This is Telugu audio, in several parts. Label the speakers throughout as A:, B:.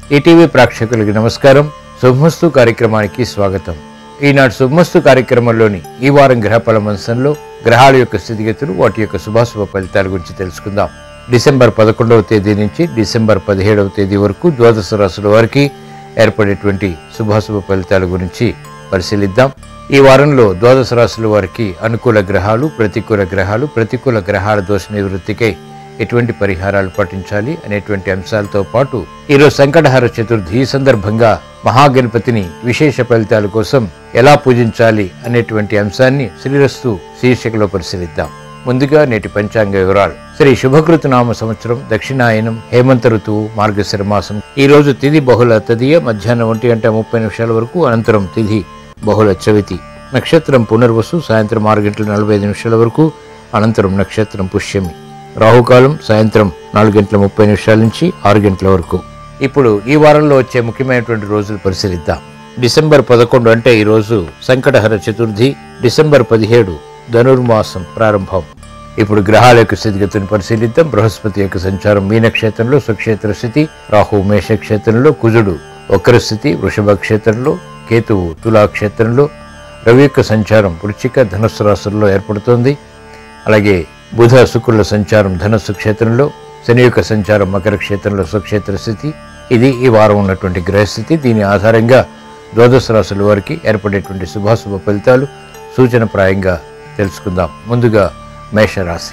A: ఈటీవీ ప్రేక్షకులకి నమస్కారం శుభమస్తు కార్యక్రమానికి స్వాగతం ఈనాడు శుభమస్తు కార్యక్రమంలోని ఈ వారం గ్రహ పలమంశంలో గ్రహాల యొక్క స్థితిగతులు వాటి యొక్క శుభాశుభ ఫలితాల గురించి తెలుసుకుందాం డిసెంబర్ పదకొండవ తేదీ నుంచి డిసెంబర్ పదిహేడవ తేదీ వరకు ద్వాదశ రాశుల వారికి ఏర్పడేటువంటి శుభాశుభ ఫలితాల గురించి పరిశీలిద్దాం ఈ వారంలో ద్వాదశ రాశుల వారికి అనుకూల గ్రహాలు ప్రతికూల గ్రహాలు ప్రతికూల గ్రహాల దోష నివృత్తికై ఎటువంటి పరిహారాలు పాటించాలి అనేటువంటి అంశాలతో పాటు ఈరోజు సంకటహర చతుర్థి ఈ సందర్భంగా మహాగణపతిని విశేష ఫలితాల కోసం ఎలా పూజించాలి అనేటువంటి అంశాన్ని శ్రీరస్తు శీర్షికలో పరిశీలిద్దాం ముందుగా నేటి పంచాంగ వివరాలు శ్రీ శుభకృత నామ సంవత్సరం దక్షిణాయనం హేమంత ఋతువు మార్గశిర మాసం ఈ రోజు తిథి బహుళ తదియ మధ్యాహ్నం ఒంటి గంట ముప్పై నిమిషాల వరకు అనంతరం తిథి బహుళ చవితి నక్షత్రం పునర్వసు సాయంత్రం ఆరు గంటల నలభై ఐదు నిమిషాల వరకు అనంతరం నక్షత్రం పుష్యమి రాహుకాలం సాయంత్రం నాలుగు గంటల ముప్పై నిమిషాల నుంచి ఆరు గంటల వరకు ఇప్పుడు ఈ వారంలో వచ్చే ముఖ్యమైనటువంటి రోజులు పరిశీలిద్దాం డిసెంబర్ పదకొండు అంటే ఈ రోజు సంకటహర చతుర్థి డిసెంబర్ పదిహేడు ధనుర్మాసం ప్రారంభం ఇప్పుడు గ్రహాల యొక్క స్థితిగతిని పరిశీలిద్దాం బృహస్పతి యొక్క సంచారం మీన క్షేత్రంలో స్వక్షేత్ర స్థితి రాహు మేష క్షేత్రంలో కుజుడు వక్ర స్థితి వృషభ క్షేత్రంలో కేతువు తులా క్షేత్రంలో రవి యొక్క సంచారం వృచ్చిక ధనుస్సు రాశుల్లో ఏర్పడుతోంది అలాగే బుధ శుక్రుల సంచారం ధనస్సు క్షేత్రంలో శని యొక్క సంచారం మకర క్షేత్రంలో స్వక్షేత్ర స్థితి ఇది ఈ వారం ఉన్నటువంటి గ్రహస్థితి దీని ఆధారంగా ద్వాదశ రాశుల వారికి ఏర్పడేటువంటి శుభాశుభ ఫలితాలు సూచనప్రాయంగా తెలుసుకుందాం ముందుగా మేషరాశి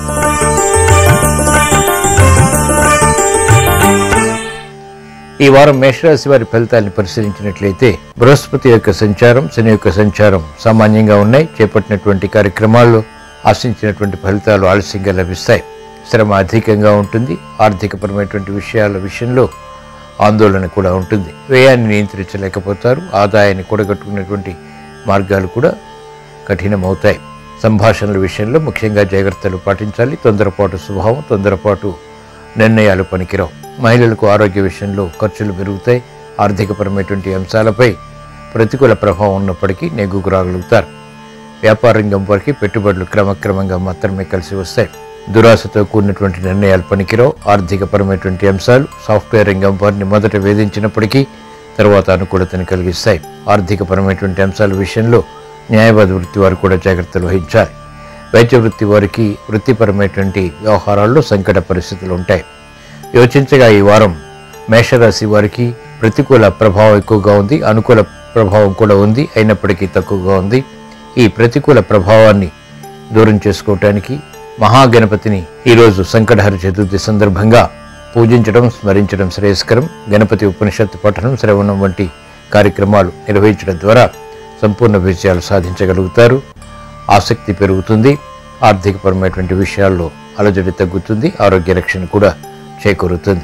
A: ఈ వారం మేషరాశి వారి ఫలితాలను పరిశీలించినట్లయితే బృహస్పతి యొక్క సంచారం శని యొక్క సంచారం సామాన్యంగా ఉన్నాయి చేపట్టినటువంటి కార్యక్రమాల్లో ఆశించినటువంటి ఫలితాలు ఆలస్యంగా లభిస్తాయి శ్రమ అధికంగా ఉంటుంది ఆర్థికపరమైనటువంటి విషయాల విషయంలో ఆందోళన కూడా ఉంటుంది వ్యయాన్ని నియంత్రించలేకపోతారు ఆదాయాన్ని కూడగట్టుకునేటువంటి మార్గాలు కూడా కఠినమవుతాయి సంభాషణల విషయంలో ముఖ్యంగా జాగ్రత్తలు పాటించాలి తొందరపాటు స్వభావం తొందరపాటు నిర్ణయాలు పనికిరావు మహిళలకు ఆరోగ్య విషయంలో ఖర్చులు పెరుగుతాయి ఆర్థికపరమైనటువంటి అంశాలపై ప్రతికూల ప్రభావం ఉన్నప్పటికీ నెగ్గుకు రాగలుగుతారు వ్యాపార రంగం వారికి పెట్టుబడులు క్రమక్రమంగా మాత్రమే కలిసి వస్తాయి దురాశతో కూడినటువంటి నిర్ణయాలు పనికిరావు ఆర్థికపరమైనటువంటి అంశాలు సాఫ్ట్వేర్ రంగం వారిని మొదట వేధించినప్పటికీ తర్వాత అనుకూలతను కలిగిస్తాయి ఆర్థికపరమైనటువంటి అంశాల విషయంలో న్యాయవాద వృత్తి వారు కూడా జాగ్రత్తలు వహించాలి వైద్య వృత్తి వారికి వృత్తిపరమైనటువంటి వ్యవహారాల్లో సంకట పరిస్థితులు ఉంటాయి యోచించగా ఈ వారం మేషరాశి వారికి ప్రతికూల ప్రభావం ఎక్కువగా ఉంది అనుకూల ప్రభావం కూడా ఉంది అయినప్పటికీ తక్కువగా ఉంది ఈ ప్రతికూల ప్రభావాన్ని దూరం చేసుకోవటానికి మహాగణపతిని ఈరోజు సంకటహర చతుర్థి సందర్భంగా పూజించడం స్మరించడం శ్రేయస్కరం గణపతి ఉపనిషత్తు పఠనం శ్రవణం వంటి కార్యక్రమాలు నిర్వహించడం ద్వారా సంపూర్ణ విజయాలు సాధించగలుగుతారు ఆసక్తి పెరుగుతుంది ఆర్థికపరమైనటువంటి విషయాల్లో అలజడి తగ్గుతుంది ఆరోగ్య రక్షణ కూడా చేకూరుతుంది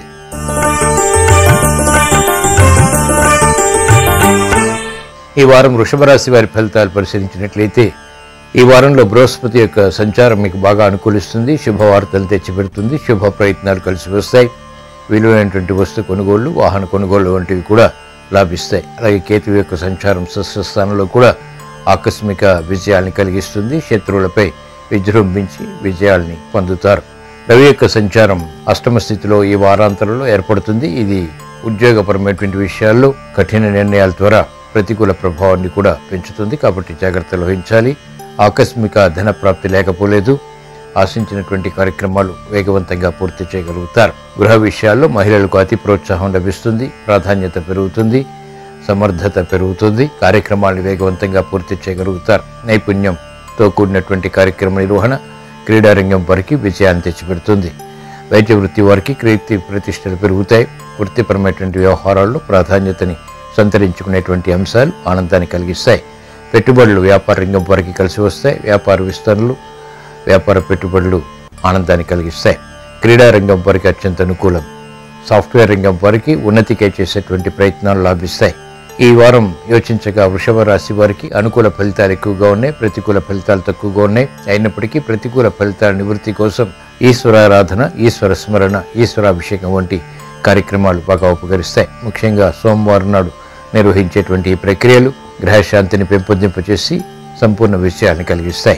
A: ఈ వారం వృషభ రాశి వారి ఫలితాలు పరిశీలించినట్లయితే ఈ వారంలో బృహస్పతి యొక్క సంచారం మీకు బాగా అనుకూలిస్తుంది శుభవార్తలు తెచ్చిపెడుతుంది శుభ ప్రయత్నాలు కలిసి వస్తాయి విలువైనటువంటి వస్తు కొనుగోళ్లు వాహన కొనుగోళ్లు వంటివి కూడా లాభిస్తాయి అలాగే కేతు యొక్క సంచారం స్థానంలో కూడా ఆకస్మిక విజయాల్ని కలిగిస్తుంది శత్రువులపై విజృంభించి విజయాల్ని పొందుతారు రవి యొక్క సంచారం అష్టమ స్థితిలో ఈ వారాంతంలో ఏర్పడుతుంది ఇది ఉద్యోగపరమైనటువంటి విషయాల్లో కఠిన నిర్ణయాల ద్వారా ప్రతికూల ప్రభావాన్ని కూడా పెంచుతుంది కాబట్టి జాగ్రత్తలు వహించాలి ఆకస్మిక ధన ప్రాప్తి లేకపోలేదు ఆశించినటువంటి కార్యక్రమాలు వేగవంతంగా పూర్తి చేయగలుగుతారు గృహ విషయాల్లో మహిళలకు అతి ప్రోత్సాహం లభిస్తుంది ప్రాధాన్యత పెరుగుతుంది సమర్థత పెరుగుతుంది కార్యక్రమాలను వేగవంతంగా పూర్తి చేయగలుగుతారు నైపుణ్యంతో కూడినటువంటి కార్యక్రమ నిర్వహణ క్రీడారంగం వారికి విజయాన్ని తెచ్చిపెడుతుంది వైద్య వృత్తి వారికి కీర్తి ప్రతిష్టలు పెరుగుతాయి వృత్తిపరమైనటువంటి వ్యవహారాల్లో ప్రాధాన్యతని సంతరించుకునేటువంటి అంశాలు ఆనందాన్ని కలిగిస్తాయి పెట్టుబడులు వ్యాపార రంగం వారికి కలిసి వస్తాయి వ్యాపార విస్తరణలు వ్యాపార పెట్టుబడులు ఆనందాన్ని కలిగిస్తాయి క్రీడా రంగం వారికి అత్యంత అనుకూలం సాఫ్ట్వేర్ రంగం వారికి ఉన్నతికై చేసేటువంటి ప్రయత్నాలు లాభిస్తాయి ఈ వారం యోచించగా వృషభ రాశి వారికి అనుకూల ఫలితాలు ఎక్కువగా ఉన్నాయి ప్రతికూల ఫలితాలు తక్కువగా ఉన్నాయి అయినప్పటికీ ప్రతికూల ఫలితాల నివృత్తి కోసం ఈశ్వరారాధన ఈశ్వర స్మరణ ఈశ్వరాభిషేకం వంటి కార్యక్రమాలు బాగా ఉపకరిస్తాయి ముఖ్యంగా సోమవారం నాడు నిర్వహించేటువంటి ఈ ప్రక్రియలు గ్రహశాంతిని పెంపొందింపచేసి సంపూర్ణ విజయాన్ని కలిగిస్తాయి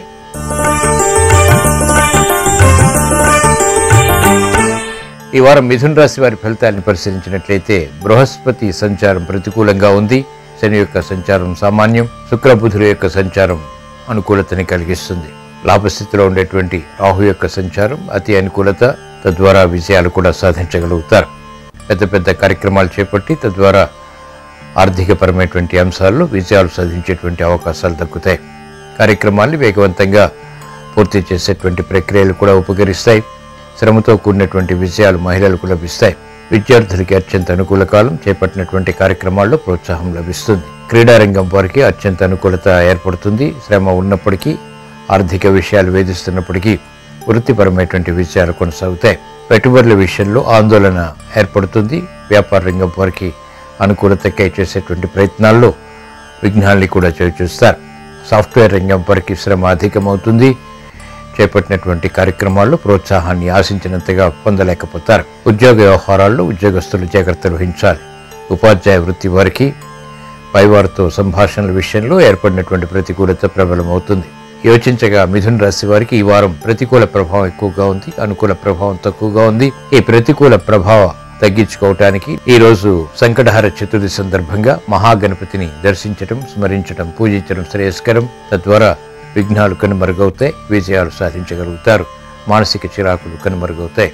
A: ఈ వారం మిథున రాశి వారి ఫలితాన్ని పరిశీలించినట్లయితే బృహస్పతి సంచారం ప్రతికూలంగా ఉంది శని యొక్క సంచారం సామాన్యం శుక్ర బుధుల యొక్క సంచారం అనుకూలతని కలిగిస్తుంది లాభస్థితిలో ఉండేటువంటి రాహు యొక్క సంచారం అతి అనుకూలత తద్వారా విజయాలు కూడా సాధించగలుగుతారు పెద్ద పెద్ద కార్యక్రమాలు చేపట్టి తద్వారా ఆర్థికపరమైనటువంటి అంశాల్లో విజయాలు సాధించేటువంటి అవకాశాలు దక్కుతాయి కార్యక్రమాల్ని వేగవంతంగా పూర్తి చేసేటువంటి ప్రక్రియలు కూడా ఉపకరిస్తాయి శ్రమతో కూడినటువంటి విజయాలు మహిళలకు లభిస్తాయి విద్యార్థులకి అత్యంత అనుకూల కాలం చేపట్టినటువంటి కార్యక్రమాల్లో ప్రోత్సాహం లభిస్తుంది క్రీడారంగం వారికి అత్యంత అనుకూలత ఏర్పడుతుంది శ్రమ ఉన్నప్పటికీ ఆర్థిక విషయాలు వేధిస్తున్నప్పటికీ వృత్తిపరమైనటువంటి విజయాలు కొనసాగుతాయి పెట్టుబడుల విషయంలో ఆందోళన ఏర్పడుతుంది వ్యాపార రంగం వారికి అనుకూలతకై చేసేటువంటి ప్రయత్నాల్లో విఘ్నాల్ని కూడా చూస్తారు సాఫ్ట్వేర్ రంగం వారికి శ్రమ అధికమవుతుంది చేపట్టినటువంటి కార్యక్రమాల్లో ప్రోత్సాహాన్ని ఆశించినంతగా పొందలేకపోతారు ఉద్యోగ వ్యవహారాల్లో ఉద్యోగస్తులు జాగ్రత్తలు వహించాలి ఉపాధ్యాయ వృత్తి వారికి పైవారితో సంభాషణల విషయంలో ఏర్పడినటువంటి ప్రతికూలత ప్రబలమవుతుంది యోచించగా మిథున రాశి వారికి ఈ వారం ప్రతికూల ప్రభావం ఎక్కువగా ఉంది అనుకూల ప్రభావం తక్కువగా ఉంది ఈ ప్రతికూల ప్రభావం తగ్గించుకోవటానికి ఈ రోజు సంకటహర చతుర్థి సందర్భంగా మహాగణపతిని దర్శించడం స్మరించడం పూజించడం శ్రేయస్కరం తద్వారా విఘ్నాలు కనుమరుగవుతాయి విజయాలు సాధించగలుగుతారు మానసిక చిరాకులు కనుమరుగవుతాయి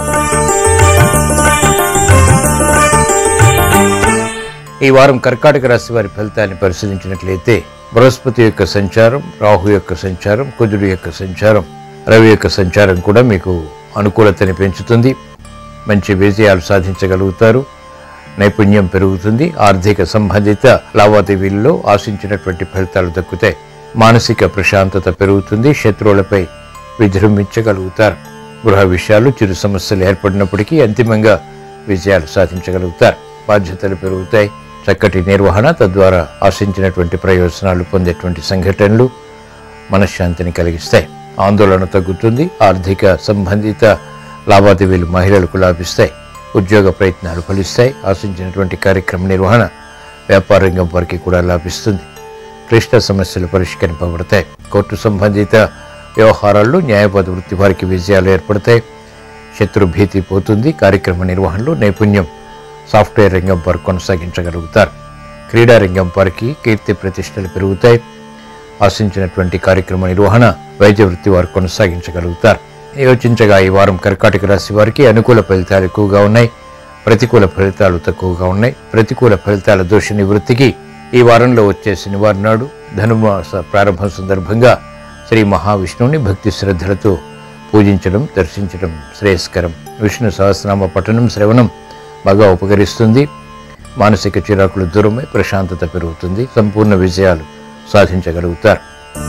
A: ఈ వారం కర్కాటక రాశి వారి ఫలితాన్ని పరిశీలించినట్లయితే బృహస్పతి యొక్క సంచారం రాహు యొక్క సంచారం కుజుడు యొక్క సంచారం రవి యొక్క సంచారం కూడా మీకు అనుకూలతని పెంచుతుంది మంచి విజయాలు సాధించగలుగుతారు నైపుణ్యం పెరుగుతుంది ఆర్థిక సంబంధిత లావాదేవీల్లో ఆశించినటువంటి ఫలితాలు దక్కుతాయి మానసిక ప్రశాంతత పెరుగుతుంది శత్రువులపై విజృంభించగలుగుతారు గృహ విషయాలు చిరు సమస్యలు ఏర్పడినప్పటికీ అంతిమంగా విజయాలు సాధించగలుగుతారు బాధ్యతలు పెరుగుతాయి చక్కటి నిర్వహణ తద్వారా ఆశించినటువంటి ప్రయోజనాలు పొందేటువంటి సంఘటనలు మనశ్శాంతిని కలిగిస్తాయి ఆందోళన తగ్గుతుంది ఆర్థిక సంబంధిత లావాదేవీలు మహిళలకు లాభిస్తాయి ఉద్యోగ ప్రయత్నాలు ఫలిస్తాయి ఆశించినటువంటి కార్యక్రమ నిర్వహణ వ్యాపార రంగం వారికి కూడా లాభిస్తుంది క్లిష్ట సమస్యలు పరిష్కరింపబడతాయి కోర్టు సంబంధిత వ్యవహారాల్లో న్యాయవాద వృత్తి వారికి విజయాలు ఏర్పడతాయి శత్రు భీతి పోతుంది కార్యక్రమ నిర్వహణలో నైపుణ్యం సాఫ్ట్వేర్ రంగం వారు కొనసాగించగలుగుతారు క్రీడా రంగం వారికి కీర్తి ప్రతిష్టలు పెరుగుతాయి ఆశించినటువంటి కార్యక్రమ నిర్వహణ వైద్య వృత్తి వారు కొనసాగించగలుగుతారు యోచించగా ఈ వారం కర్కాటక రాశి వారికి అనుకూల ఫలితాలు ఎక్కువగా ఉన్నాయి ప్రతికూల ఫలితాలు తక్కువగా ఉన్నాయి ప్రతికూల ఫలితాల దోష నివృత్తికి ఈ వారంలో వచ్చే శనివారం నాడు ధనుమాస ప్రారంభం సందర్భంగా శ్రీ మహావిష్ణువుని భక్తి శ్రద్ధలతో పూజించడం దర్శించడం శ్రేయస్కరం విష్ణు సహస్రనామ పఠనం శ్రవణం బాగా ఉపకరిస్తుంది మానసిక చిరాకులు దూరమై ప్రశాంతత పెరుగుతుంది సంపూర్ణ విజయాలు సాధించగలుగుతారు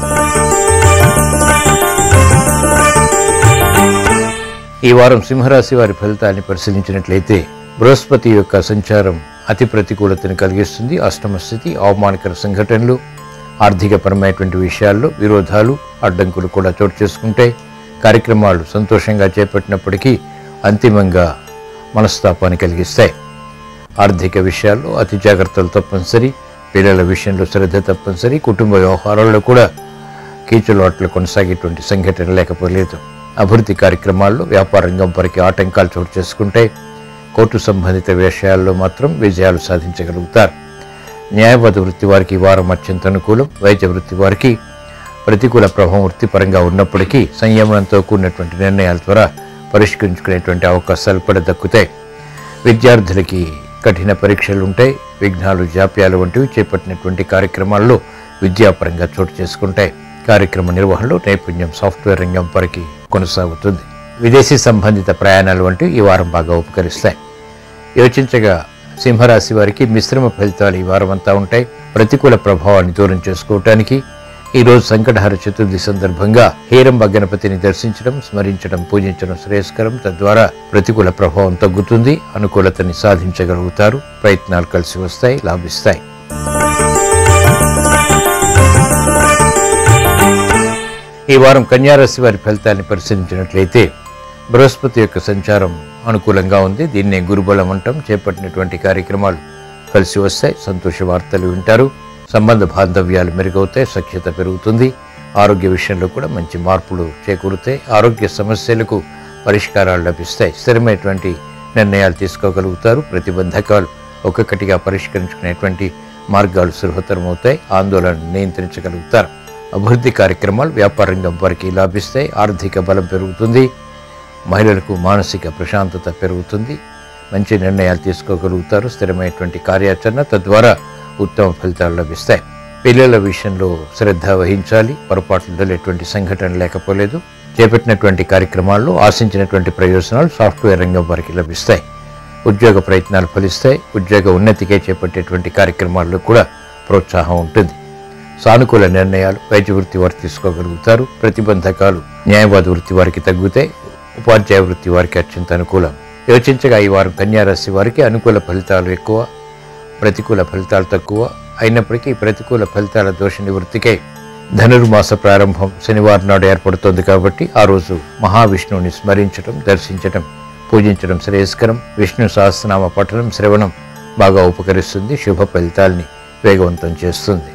A: ఈ వారం సింహరాశి వారి ఫలితాన్ని పరిశీలించినట్లయితే బృహస్పతి యొక్క సంచారం అతి ప్రతికూలతను కలిగిస్తుంది అష్టమ స్థితి అవమానకర సంఘటనలు ఆర్థికపరమైనటువంటి విషయాల్లో విరోధాలు అడ్డంకులు కూడా చోటు చేసుకుంటాయి కార్యక్రమాలు సంతోషంగా చేపట్టినప్పటికీ అంతిమంగా మనస్తాపాన్ని కలిగిస్తాయి ఆర్థిక విషయాల్లో అతి జాగ్రత్తలు తప్పనిసరి పిల్లల విషయంలో శ్రద్ధ తప్పనిసరి కుటుంబ వ్యవహారాల్లో కూడా కీచులాట్లు కొనసాగేటువంటి సంఘటన లేకపోలేదు అభివృద్ధి కార్యక్రమాల్లో వ్యాపార రంగం వరకు ఆటంకాలు చోటు చేసుకుంటే కోర్టు సంబంధిత విషయాల్లో మాత్రం విజయాలు సాధించగలుగుతారు న్యాయవాద వృత్తి వారికి ఈ వారం అత్యంత అనుకూలం వైద్య వృత్తి వారికి ప్రతికూల ప్రభావం వృత్తిపరంగా ఉన్నప్పటికీ సంయమనంతో కూడినటువంటి నిర్ణయాల ద్వారా పరిష్కరించుకునేటువంటి అవకాశాలు కూడా దక్కుతాయి విద్యార్థులకి కఠిన పరీక్షలు ఉంటాయి విఘ్నాలు జాప్యాలు వంటివి చేపట్టినటువంటి కార్యక్రమాల్లో విద్యాపరంగా చోటు చేసుకుంటాయి కార్యక్రమ నిర్వహణలో నైపుణ్యం సాఫ్ట్వేర్ రంగం వరకు కొనసాగుతుంది విదేశీ సంబంధిత ప్రయాణాలు వంటివి ఈ వారం బాగా ఉపకరిస్తాయి యోచించగా సింహరాశి వారికి మిశ్రమ ఫలితాలు ఈ వారం అంతా ఉంటాయి ప్రతికూల ప్రభావాన్ని దూరం చేసుకోవటానికి ఈ రోజు సంకటహర చతుర్థి సందర్భంగా హేరంబ గణపతిని దర్శించడం స్మరించడం పూజించడం శ్రేయస్కరం తద్వారా ప్రతికూల ప్రభావం తగ్గుతుంది అనుకూలతని సాధించగలుగుతారు ప్రయత్నాలు కలిసి వస్తాయి లాభిస్తాయి ఈ వారం కన్యారాశి వారి ఫలితాన్ని పరిశీలించినట్లయితే బృహస్పతి యొక్క సంచారం అనుకూలంగా ఉంది దీన్నే గురుబలం అంటాం చేపట్టినటువంటి కార్యక్రమాలు కలిసి వస్తాయి సంతోష వార్తలు వింటారు సంబంధ బాంధవ్యాలు మెరుగవుతాయి సఖ్యత పెరుగుతుంది ఆరోగ్య విషయంలో కూడా మంచి మార్పులు చేకూరుతాయి ఆరోగ్య సమస్యలకు పరిష్కారాలు లభిస్తాయి స్థిరమైనటువంటి నిర్ణయాలు తీసుకోగలుగుతారు ప్రతిబంధకాలు ఒక్కొక్కటిగా పరిష్కరించుకునేటువంటి మార్గాలు సులభతరమవుతాయి ఆందోళన నియంత్రించగలుగుతారు అభివృద్ధి కార్యక్రమాలు వ్యాపార రంగం వారికి లాభిస్తాయి ఆర్థిక బలం పెరుగుతుంది మహిళలకు మానసిక ప్రశాంతత పెరుగుతుంది మంచి నిర్ణయాలు తీసుకోగలుగుతారు స్థిరమైనటువంటి కార్యాచరణ తద్వారా ఉత్తమ ఫలితాలు లభిస్తాయి పిల్లల విషయంలో శ్రద్ధ వహించాలి పొరపాట్లు ఎటువంటి సంఘటన లేకపోలేదు చేపట్టినటువంటి కార్యక్రమాల్లో ఆశించినటువంటి ప్రయోజనాలు సాఫ్ట్వేర్ రంగం వారికి లభిస్తాయి ఉద్యోగ ప్రయత్నాలు ఫలిస్తాయి ఉద్యోగ ఉన్నతికే చేపట్టేటువంటి కార్యక్రమాల్లో కూడా ప్రోత్సాహం ఉంటుంది సానుకూల నిర్ణయాలు వైద్య వృత్తి వారు తీసుకోగలుగుతారు ప్రతిబంధకాలు న్యాయవాద వృత్తి వారికి తగ్గుతాయి ఉపాధ్యాయ వృత్తి వారికి అత్యంత అనుకూలం యోచించగా ఈ వారం కన్యారాశి వారికి అనుకూల ఫలితాలు ఎక్కువ ప్రతికూల ఫలితాలు తక్కువ అయినప్పటికీ ప్రతికూల ఫలితాల దోష నివృత్తికై ధనుర్మాస ప్రారంభం శనివారం నాడు ఏర్పడుతోంది కాబట్టి ఆ రోజు మహావిష్ణువుని స్మరించడం దర్శించడం పూజించడం శ్రేయస్కరం విష్ణు సహస్రనామ పఠనం శ్రవణం బాగా ఉపకరిస్తుంది శుభ ఫలితాల్ని వేగవంతం చేస్తుంది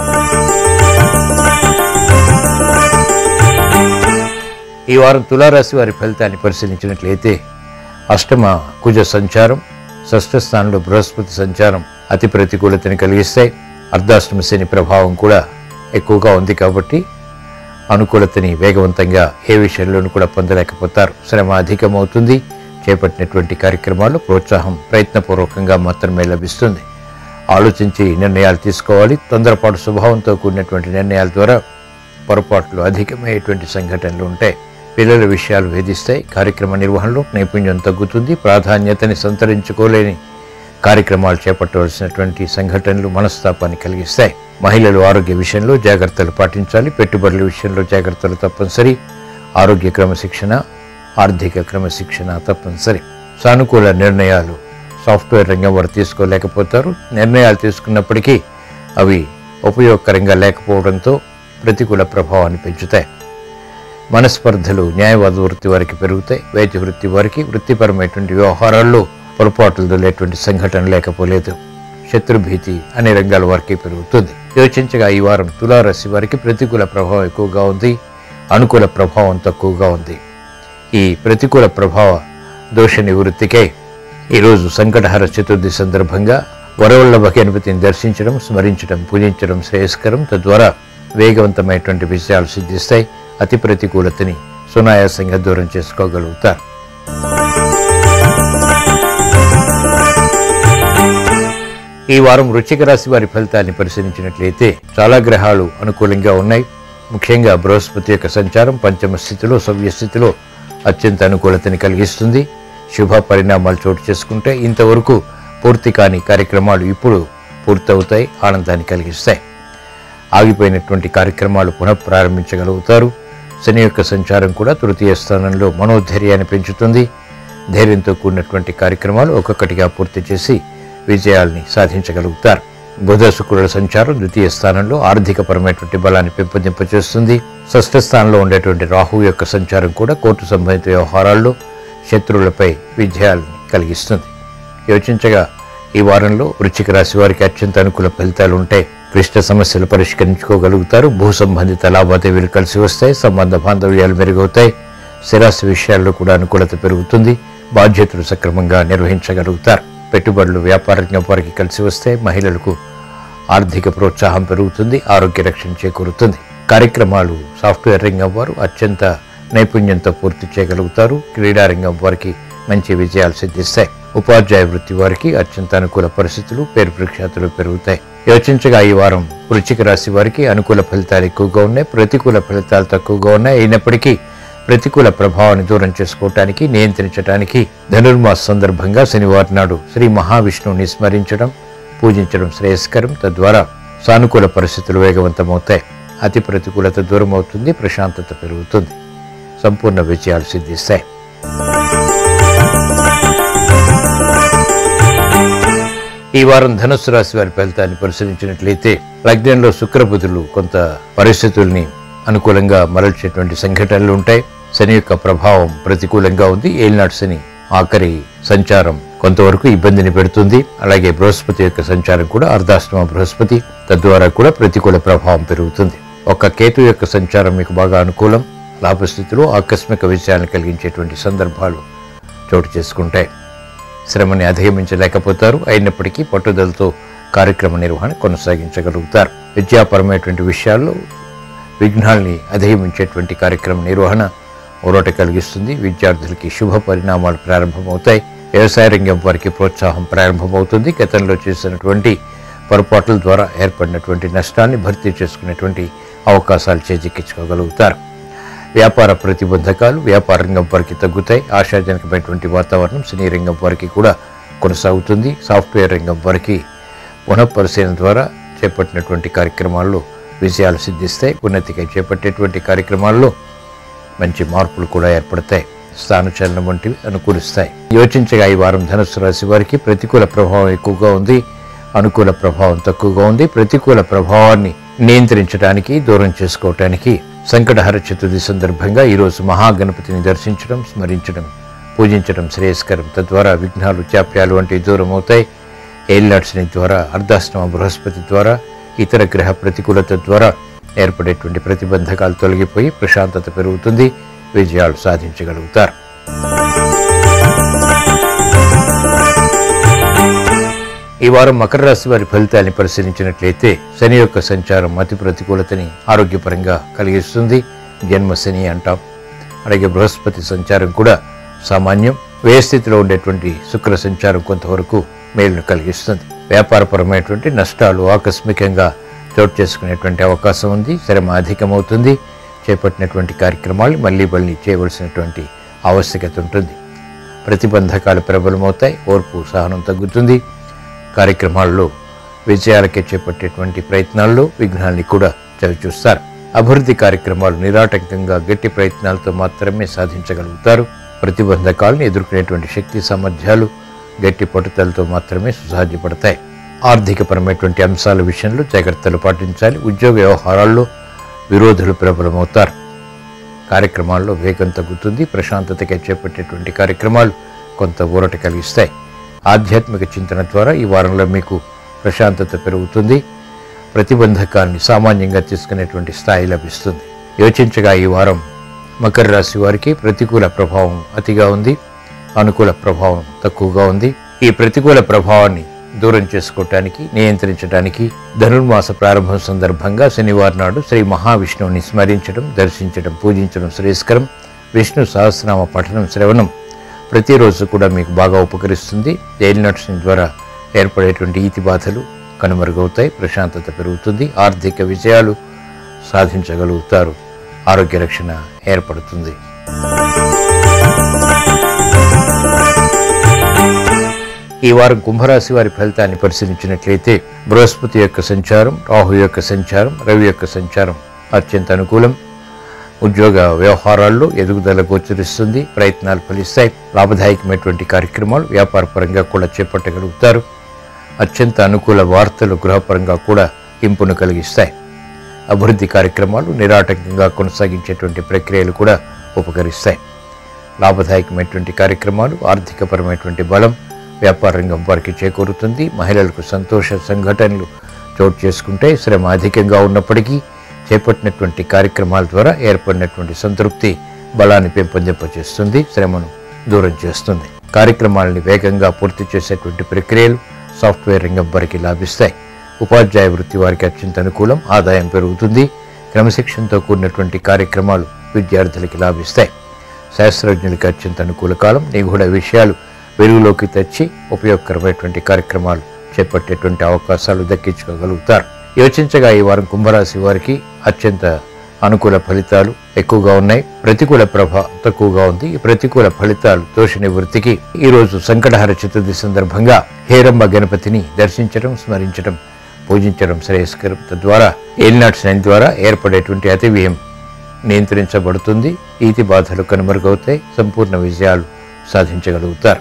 A: ఈ వారం తులారాశి వారి ఫలితాన్ని పరిశీలించినట్లయితే అష్టమ కుజ సంచారం షష్ఠ స్థానంలో బృహస్పతి సంచారం అతి ప్రతికూలతని కలిగిస్తాయి అర్ధాష్టమ శని ప్రభావం కూడా ఎక్కువగా ఉంది కాబట్టి అనుకూలతని వేగవంతంగా ఏ విషయంలోనూ కూడా పొందలేకపోతారు శ్రమ అధికమవుతుంది చేపట్టినటువంటి కార్యక్రమాలు ప్రోత్సాహం ప్రయత్నపూర్వకంగా మాత్రమే లభిస్తుంది ఆలోచించి నిర్ణయాలు తీసుకోవాలి తొందరపాటు స్వభావంతో కూడినటువంటి నిర్ణయాల ద్వారా పొరపాట్లు అధికమయ్యేటువంటి సంఘటనలు ఉంటాయి పిల్లల విషయాలు వేధిస్తాయి కార్యక్రమ నిర్వహణలో నైపుణ్యం తగ్గుతుంది ప్రాధాన్యతని సంతరించుకోలేని కార్యక్రమాలు చేపట్టవలసినటువంటి సంఘటనలు మనస్తాపాన్ని కలిగిస్తాయి మహిళలు ఆరోగ్య విషయంలో జాగ్రత్తలు పాటించాలి పెట్టుబడుల విషయంలో జాగ్రత్తలు తప్పనిసరి ఆరోగ్య క్రమశిక్షణ ఆర్థిక క్రమశిక్షణ తప్పనిసరి సానుకూల నిర్ణయాలు సాఫ్ట్వేర్ రంగం వారు తీసుకోలేకపోతారు నిర్ణయాలు తీసుకున్నప్పటికీ అవి ఉపయోగకరంగా లేకపోవడంతో ప్రతికూల ప్రభావాన్ని పెంచుతాయి మనస్పర్ధలు న్యాయవాద వృత్తి వారికి పెరుగుతాయి వైద్య వృత్తి వారికి వృత్తిపరమైనటువంటి వ్యవహారాల్లో పొరపాట్లు లేటువంటి సంఘటన లేకపోలేదు శత్రుభీతి అనే రంగాల వారికి పెరుగుతుంది యోచించగా ఈ వారం తులారాశి వారికి ప్రతికూల ప్రభావం ఎక్కువగా ఉంది అనుకూల ప్రభావం తక్కువగా ఉంది ఈ ప్రతికూల ప్రభావ దోష నివృత్తికై ఈరోజు సంకటహర చతుర్థి సందర్భంగా వరవల్లభ గణపతిని దర్శించడం స్మరించడం పూజించడం శ్రేయస్కరం తద్వారా వేగవంతమైనటువంటి విజయాలు సిద్ధిస్తాయి అతి ప్రతికూలతని సునాయాసంగా దూరం చేసుకోగలుగుతారు ఈ వారం వృశ్చిక రాశి వారి ఫలితాన్ని పరిశీలించినట్లయితే చాలా గ్రహాలు అనుకూలంగా ఉన్నాయి ముఖ్యంగా బృహస్పతి యొక్క సంచారం పంచమ స్థితిలో సవ్య స్థితిలో అత్యంత అనుకూలతని కలిగిస్తుంది శుభ పరిణామాలు చోటు చేసుకుంటే ఇంతవరకు పూర్తి కాని కార్యక్రమాలు ఇప్పుడు పూర్తవుతాయి ఆనందాన్ని కలిగిస్తాయి ఆగిపోయినటువంటి కార్యక్రమాలు పునఃప్రారంభించగలుగుతారు శని యొక్క సంచారం కూడా తృతీయ స్థానంలో మనోధైర్యాన్ని పెంచుతుంది ధైర్యంతో కూడినటువంటి కార్యక్రమాలు ఒక్కొక్కటిగా పూర్తి చేసి విజయాల్ని సాధించగలుగుతారు బుధ శుక్రుల సంచారం ద్వితీయ స్థానంలో ఆర్థికపరమైనటువంటి బలాన్ని పెంపొందింపచేస్తుంది షష్ఠ స్థానంలో ఉండేటువంటి రాహు యొక్క సంచారం కూడా కోర్టు సంబంధిత వ్యవహారాల్లో శత్రువులపై విజయాల్ని కలిగిస్తుంది యోచించగా ఈ వారంలో వృశ్చిక రాశి వారికి అత్యంత అనుకూల ఫలితాలు ఉంటాయి క్లిష్ట సమస్యలు పరిష్కరించుకోగలుగుతారు భూ సంబంధిత లావాదేవీలు కలిసి వస్తాయి సంబంధ బాంధవ్యాలు మెరుగవుతాయి స్థిరాస్తి విషయాల్లో కూడా అనుకూలత పెరుగుతుంది బాధ్యతలు సక్రమంగా నిర్వహించగలుగుతారు పెట్టుబడులు వ్యాపార రంగం వారికి కలిసి వస్తే మహిళలకు ఆర్థిక ప్రోత్సాహం పెరుగుతుంది ఆరోగ్య రక్షణ చేకూరుతుంది కార్యక్రమాలు సాఫ్ట్వేర్ రంగం వారు అత్యంత నైపుణ్యంతో పూర్తి చేయగలుగుతారు క్రీడా రంగం వారికి మంచి విజయాలు సిద్ధిస్తాయి ఉపాధ్యాయ వృత్తి వారికి అత్యంత అనుకూల పరిస్థితులు పేరు ప్రఖ్యాతులు పెరుగుతాయి యోచించగా ఈ వారం వృశ్చిక రాశి వారికి అనుకూల ఫలితాలు ఎక్కువగా ఉన్నాయి ప్రతికూల ఫలితాలు తక్కువగా ఉన్నాయి అయినప్పటికీ ప్రతికూల ప్రభావాన్ని దూరం చేసుకోవటానికి నియంత్రించడానికి ధనుర్మాస సందర్భంగా శనివారం నాడు శ్రీ మహావిష్ణువుని స్మరించడం పూజించడం శ్రేయస్కరం తద్వారా సానుకూల పరిస్థితులు వేగవంతమవుతాయి అతి ప్రతికూలత దూరం అవుతుంది ప్రశాంతత పెరుగుతుంది సంపూర్ణ విజయాలు సిద్ధిస్తాయి ఈ వారం ధనుస్సు రాశి వారి ఫలితాన్ని పరిశీలించినట్లయితే లగ్నంలో శుక్రబుధులు కొంత పరిస్థితుల్ని అనుకూలంగా మరల్చేటువంటి సంఘటనలు ఉంటాయి శని యొక్క ప్రభావం ప్రతికూలంగా ఉంది ఏలినాటి శని ఆఖరి సంచారం కొంతవరకు ఇబ్బందిని పెడుతుంది అలాగే బృహస్పతి యొక్క సంచారం కూడా అర్ధాష్టమ బృహస్పతి తద్వారా కూడా ప్రతికూల ప్రభావం పెరుగుతుంది ఒక కేతు యొక్క సంచారం మీకు బాగా అనుకూలం లాభస్థితిలో ఆకస్మిక విజయాన్ని కలిగించేటువంటి సందర్భాలు చోటు చేసుకుంటాయి శ్రమని అధిగమించలేకపోతారు అయినప్పటికీ పట్టుదలతో కార్యక్రమ నిర్వహణ కొనసాగించగలుగుతారు విద్యాపరమైనటువంటి విషయాల్లో విఘ్నాల్ని అధిగమించేటువంటి కార్యక్రమ నిర్వహణ ఊరట కలిగిస్తుంది విద్యార్థులకి శుభ పరిణామాలు ప్రారంభమవుతాయి వ్యవసాయ రంగం వారికి ప్రోత్సాహం ప్రారంభమవుతుంది గతంలో చేసినటువంటి పొరపాట్ల ద్వారా ఏర్పడినటువంటి నష్టాన్ని భర్తీ చేసుకునేటువంటి అవకాశాలు చేజిక్కించుకోగలుగుతారు వ్యాపార ప్రతిబంధకాలు వ్యాపార రంగం వారికి తగ్గుతాయి ఆశాజనకమైనటువంటి వాతావరణం సినీ రంగం వారికి కూడా కొనసాగుతుంది సాఫ్ట్వేర్ రంగం వారికి పునఃపరిశీలన ద్వారా చేపట్టినటువంటి కార్యక్రమాల్లో విజయాలు సిద్ధిస్తాయి ఉన్నతికై చేపట్టేటువంటి కార్యక్రమాల్లో మంచి మార్పులు కూడా ఏర్పడతాయి స్థానచలనం వంటివి అనుకూలిస్తాయి యోచించగా ఈ వారం ధనుసు రాశి వారికి ప్రతికూల ప్రభావం ఎక్కువగా ఉంది అనుకూల ప్రభావం తక్కువగా ఉంది ప్రతికూల ప్రభావాన్ని నియంత్రించడానికి దూరం చేసుకోవటానికి సంకటహర చతుర్థి సందర్భంగా ఈరోజు మహాగణపతిని దర్శించడం స్మరించడం పూజించడం శ్రేయస్కరం తద్వారా విఘ్నాలు చాప్యాలు వంటివి దూరం అవుతాయి ఏలినాడ్స్ని ద్వారా అర్ధాష్టమ బృహస్పతి ద్వారా ఇతర గ్రహ ప్రతికూలత ద్వారా ఏర్పడేటువంటి ప్రతిబంధకాలు తొలగిపోయి ప్రశాంతత పెరుగుతుంది విజయాలు సాధించగలుగుతారు ఈ వారం మకర రాశి వారి ఫలితాన్ని పరిశీలించినట్లయితే శని యొక్క సంచారం అతి ప్రతికూలతని ఆరోగ్యపరంగా కలిగిస్తుంది జన్మ శని అంటాం అలాగే బృహస్పతి సంచారం కూడా సామాన్యం వ్యయ స్థితిలో ఉండేటువంటి శుక్ర సంచారం కొంతవరకు మేలును కలిగిస్తుంది వ్యాపారపరమైనటువంటి నష్టాలు ఆకస్మికంగా చోటు చేసుకునేటువంటి అవకాశం ఉంది శ్రమ అధికమవుతుంది చేపట్టినటువంటి కార్యక్రమాలు మళ్ళీ మళ్ళీ చేయవలసినటువంటి ఆవశ్యకత ఉంటుంది ప్రతిబంధకాలు ప్రబలమవుతాయి ఓర్పు సహనం తగ్గుతుంది కార్యక్రమాల్లో విజయాలకే చేపట్టేటువంటి ప్రయత్నాల్లో విఘ్నాల్ని కూడా చవిచూస్తారు అభివృద్ధి కార్యక్రమాలు నిరాటంకంగా గట్టి ప్రయత్నాలతో మాత్రమే సాధించగలుగుతారు ప్రతిబంధకాలను ఎదుర్కొనేటువంటి శక్తి సామర్థ్యాలు గట్టి పట్టుదలతో మాత్రమే సుసాధ్యపడతాయి ఆర్థికపరమైనటువంటి అంశాల విషయంలో జాగ్రత్తలు పాటించాలి ఉద్యోగ వ్యవహారాల్లో విరోధులు ప్రబలమవుతారు కార్యక్రమాల్లో వేగం తగ్గుతుంది ప్రశాంతతగా చేపట్టేటువంటి కార్యక్రమాలు కొంత ఊరట కలిగిస్తాయి ఆధ్యాత్మిక చింతన ద్వారా ఈ వారంలో మీకు ప్రశాంతత పెరుగుతుంది ప్రతిబంధకాన్ని సామాన్యంగా తీసుకునేటువంటి స్థాయి లభిస్తుంది యోచించగా ఈ వారం మకర రాశి వారికి ప్రతికూల ప్రభావం అతిగా ఉంది అనుకూల ప్రభావం తక్కువగా ఉంది ఈ ప్రతికూల ప్రభావాన్ని దూరం చేసుకోవటానికి నియంత్రించడానికి ధనుర్మాస ప్రారంభం సందర్భంగా శనివారం నాడు శ్రీ మహావిష్ణువుని స్మరించడం దర్శించడం పూజించడం శ్రేయస్కరం విష్ణు సహస్రనామ పఠనం శ్రవణం ప్రతిరోజు కూడా మీకు బాగా ఉపకరిస్తుంది జైల్ నట్సింగ్ ద్వారా ఏర్పడేటువంటి ఈతి బాధలు కనుమరుగవుతాయి ప్రశాంతత పెరుగుతుంది ఆర్థిక విజయాలు సాధించగలుగుతారు ఆరోగ్య రక్షణ ఏర్పడుతుంది ఈ వారం కుంభరాశి వారి ఫలితాన్ని పరిశీలించినట్లయితే బృహస్పతి యొక్క సంచారం రాహు యొక్క సంచారం రవి యొక్క సంచారం అత్యంత అనుకూలం ఉద్యోగ వ్యవహారాల్లో ఎదుగుదల గోచరిస్తుంది ప్రయత్నాలు ఫలిస్తాయి లాభదాయకమైనటువంటి కార్యక్రమాలు వ్యాపారపరంగా కూడా చేపట్టగలుగుతారు అత్యంత అనుకూల వార్తలు గృహపరంగా కూడా ఇంపును కలిగిస్తాయి అభివృద్ధి కార్యక్రమాలు నిరాటంకంగా కొనసాగించేటువంటి ప్రక్రియలు కూడా ఉపకరిస్తాయి లాభదాయకమైనటువంటి కార్యక్రమాలు ఆర్థికపరమైనటువంటి బలం వ్యాపార రంగం వారికి చేకూరుతుంది మహిళలకు సంతోష సంఘటనలు చోటు చేసుకుంటే శ్రమ అధికంగా ఉన్నప్పటికీ చేపట్టినటువంటి కార్యక్రమాల ద్వారా ఏర్పడినటువంటి సంతృప్తి బలాన్ని పెంపొందింపచేస్తుంది శ్రమను దూరం చేస్తుంది కార్యక్రమాలని వేగంగా పూర్తి చేసేటువంటి ప్రక్రియలు సాఫ్ట్వేర్ రంగం వారికి లాభిస్తాయి ఉపాధ్యాయ వృత్తి వారికి అత్యంత అనుకూలం ఆదాయం పెరుగుతుంది క్రమశిక్షణతో కూడినటువంటి కార్యక్రమాలు విద్యార్థులకి లాభిస్తాయి శాస్త్రజ్ఞులకి అత్యంత అనుకూల కాలం నిగూఢ విషయాలు వెలుగులోకి తెచ్చి ఉపయోగకరమైనటువంటి కార్యక్రమాలు చేపట్టేటువంటి అవకాశాలు దక్కించుకోగలుగుతారు యోచించగా ఈ వారం కుంభరాశి వారికి అత్యంత అనుకూల ఫలితాలు ఎక్కువగా ఉన్నాయి ప్రతికూల ప్రభావం తక్కువగా ఉంది ఈ ప్రతికూల ఫలితాలు దోష నివృత్తికి ఈ రోజు సంకటహర చతుర్థి సందర్భంగా హేరంబ గణపతిని దర్శించడం స్మరించడం పూజించడం శ్రేయస్కరం తద్వారా ఏలినాటి శని ద్వారా ఏర్పడేటువంటి అతి వ్యయం నియంత్రించబడుతుంది ఈతి బాధలు కనుమరుగవుతాయి సంపూర్ణ విజయాలు సాధించగలుగుతారు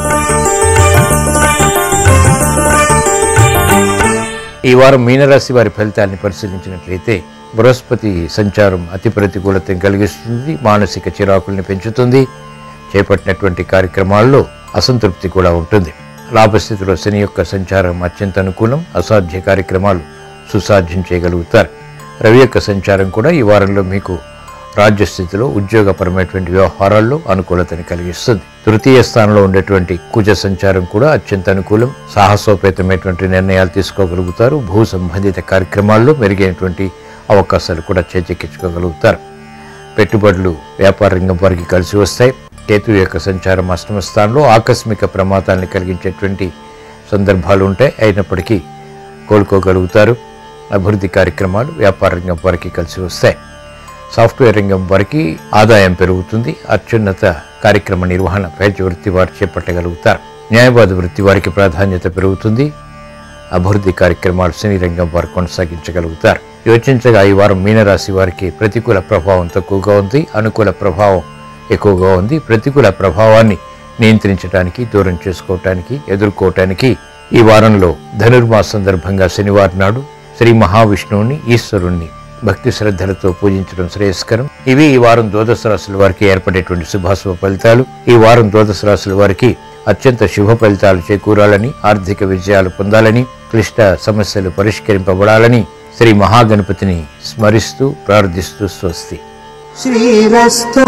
A: ఈ వారం మీనరాశి వారి ఫలితాన్ని పరిశీలించినట్లయితే బృహస్పతి సంచారం అతి ప్రతికూలతను కలిగిస్తుంది మానసిక చిరాకుల్ని పెంచుతుంది చేపట్టినటువంటి కార్యక్రమాల్లో అసంతృప్తి కూడా ఉంటుంది లాభస్థితిలో శని యొక్క సంచారం అత్యంత అనుకూలం అసాధ్య కార్యక్రమాలు సుసాధ్యం చేయగలుగుతారు రవి యొక్క సంచారం కూడా ఈ వారంలో మీకు రాజ్యస్థితిలో ఉద్యోగపరమైనటువంటి వ్యవహారాల్లో అనుకూలతని కలిగిస్తుంది తృతీయ స్థానంలో ఉండేటువంటి కుజ సంచారం కూడా అత్యంత అనుకూలం సాహసోపేతమైనటువంటి నిర్ణయాలు తీసుకోగలుగుతారు భూ సంబంధిత కార్యక్రమాల్లో మెరుగైనటువంటి అవకాశాలు కూడా చేజెక్కించుకోగలుగుతారు పెట్టుబడులు వ్యాపార రంగం వారికి కలిసి వస్తాయి కేతు యొక్క సంచారం అష్టమ స్థానంలో ఆకస్మిక ప్రమాదాలను కలిగించేటువంటి సందర్భాలు ఉంటాయి అయినప్పటికీ కోలుకోగలుగుతారు అభివృద్ధి కార్యక్రమాలు వ్యాపార రంగం వారికి కలిసి వస్తాయి సాఫ్ట్వేర్ రంగం వారికి ఆదాయం పెరుగుతుంది అత్యున్నత కార్యక్రమ నిర్వహణ వైద్య వృత్తి వారు చేపట్టగలుగుతారు న్యాయవాద వృత్తి వారికి ప్రాధాన్యత పెరుగుతుంది అభివృద్ధి కార్యక్రమాలు సినీ రంగం వారు కొనసాగించగలుగుతారు యోచించగా ఈ వారం మీనరాశి వారికి ప్రతికూల ప్రభావం తక్కువగా ఉంది అనుకూల ప్రభావం ఎక్కువగా ఉంది ప్రతికూల ప్రభావాన్ని నియంత్రించడానికి దూరం చేసుకోవటానికి ఎదుర్కోవటానికి ఈ వారంలో ధనుర్మాస సందర్భంగా శనివారం నాడు శ్రీ మహావిష్ణువుని ఈశ్వరుణ్ణి భక్తి శ్రద్ధలతో పూజించడం శ్రేయస్కరం ఇవి ఈ వారం ద్వాదశ రాశుల వారికి ఏర్పడేటువంటి శుభాశుభ ఫలితాలు ఈ వారం ద్వాదశ రాశుల వారికి అత్యంత శుభ ఫలితాలు చేకూరాలని ఆర్థిక విజయాలు పొందాలని క్లిష్ట సమస్యలు పరిష్కరింపబడాలని శ్రీ మహాగణపతిని స్మరిస్తూ ప్రార్థిస్తూ స్వస్తి
B: శ్రీరస్తో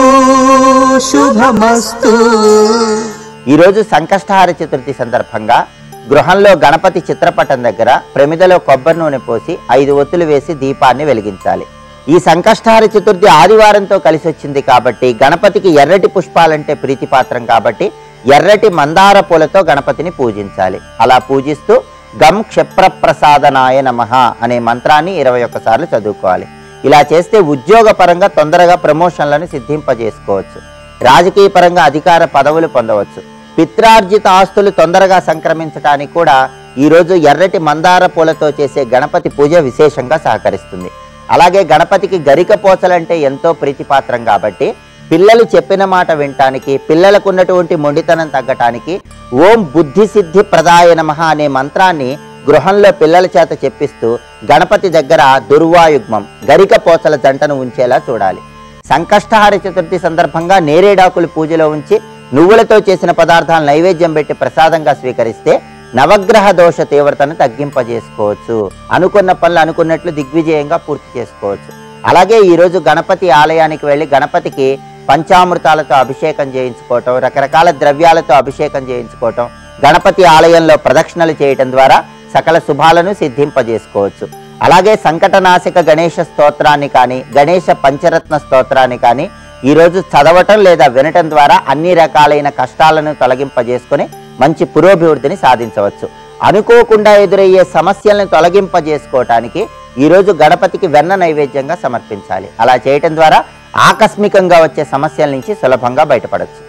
B: శుభమస్తు
C: ఈరోజు సంకష్టహార చతుర్థి సందర్భంగా గృహంలో గణపతి చిత్రపటం దగ్గర ప్రమిదలో కొబ్బరి నూనె పోసి ఐదు ఒత్తులు వేసి దీపాన్ని వెలిగించాలి ఈ సంకష్టహార చతుర్థి ఆదివారంతో కలిసి వచ్చింది కాబట్టి గణపతికి ఎర్రటి పుష్పాలంటే ప్రీతిపాత్రం కాబట్టి ఎర్రటి మందార పూలతో గణపతిని పూజించాలి అలా పూజిస్తూ గం క్షిప్రప్రసాదనాయ నమః అనే మంత్రాన్ని ఇరవై ఒక్కసార్లు చదువుకోవాలి ఇలా చేస్తే ఉద్యోగపరంగా తొందరగా ప్రమోషన్లను సిద్ధింపజేసుకోవచ్చు రాజకీయ పరంగా అధికార పదవులు పొందవచ్చు పిత్రార్జిత ఆస్తులు తొందరగా సంక్రమించడానికి కూడా ఈరోజు ఎర్రటి మందార పూలతో చేసే గణపతి పూజ విశేషంగా సహకరిస్తుంది అలాగే గణపతికి గరిక పోచలంటే ఎంతో ప్రీతిపాత్రం కాబట్టి పిల్లలు చెప్పిన మాట వినటానికి పిల్లలకు ఉన్నటువంటి మొండితనం తగ్గటానికి ఓం బుద్ధి సిద్ధి ప్రదాయ నమః అనే మంత్రాన్ని గృహంలో పిల్లల చేత చెప్పిస్తూ గణపతి దగ్గర దుర్వాయుగ్మం గరిక పోచల జంటను ఉంచేలా చూడాలి సంకష్టహార చతుర్థి సందర్భంగా నేరేడాకులు పూజలో ఉంచి నువ్వులతో చేసిన పదార్థాలు నైవేద్యం పెట్టి ప్రసాదంగా స్వీకరిస్తే నవగ్రహ దోష తీవ్రతను తగ్గింపజేసుకోవచ్చు అనుకున్న పనులు అనుకున్నట్లు దిగ్విజయంగా పూర్తి చేసుకోవచ్చు అలాగే ఈరోజు గణపతి ఆలయానికి వెళ్ళి గణపతికి పంచామృతాలతో అభిషేకం చేయించుకోవటం రకరకాల ద్రవ్యాలతో అభిషేకం చేయించుకోవటం గణపతి ఆలయంలో ప్రదక్షిణలు చేయటం ద్వారా సకల శుభాలను సిద్ధింపజేసుకోవచ్చు అలాగే సంకటనాశక గణేష స్తోత్రాన్ని కానీ గణేష పంచరత్న స్తోత్రాన్ని కానీ ఈరోజు చదవటం లేదా వినటం ద్వారా అన్ని రకాలైన కష్టాలను తొలగింపజేసుకొని మంచి పురోభివృద్ధిని సాధించవచ్చు అనుకోకుండా ఎదురయ్యే సమస్యలను తొలగింపజేసుకోవటానికి ఈరోజు గణపతికి వెన్న నైవేద్యంగా సమర్పించాలి అలా చేయటం ద్వారా ఆకస్మికంగా వచ్చే సమస్యల నుంచి సులభంగా బయటపడవచ్చు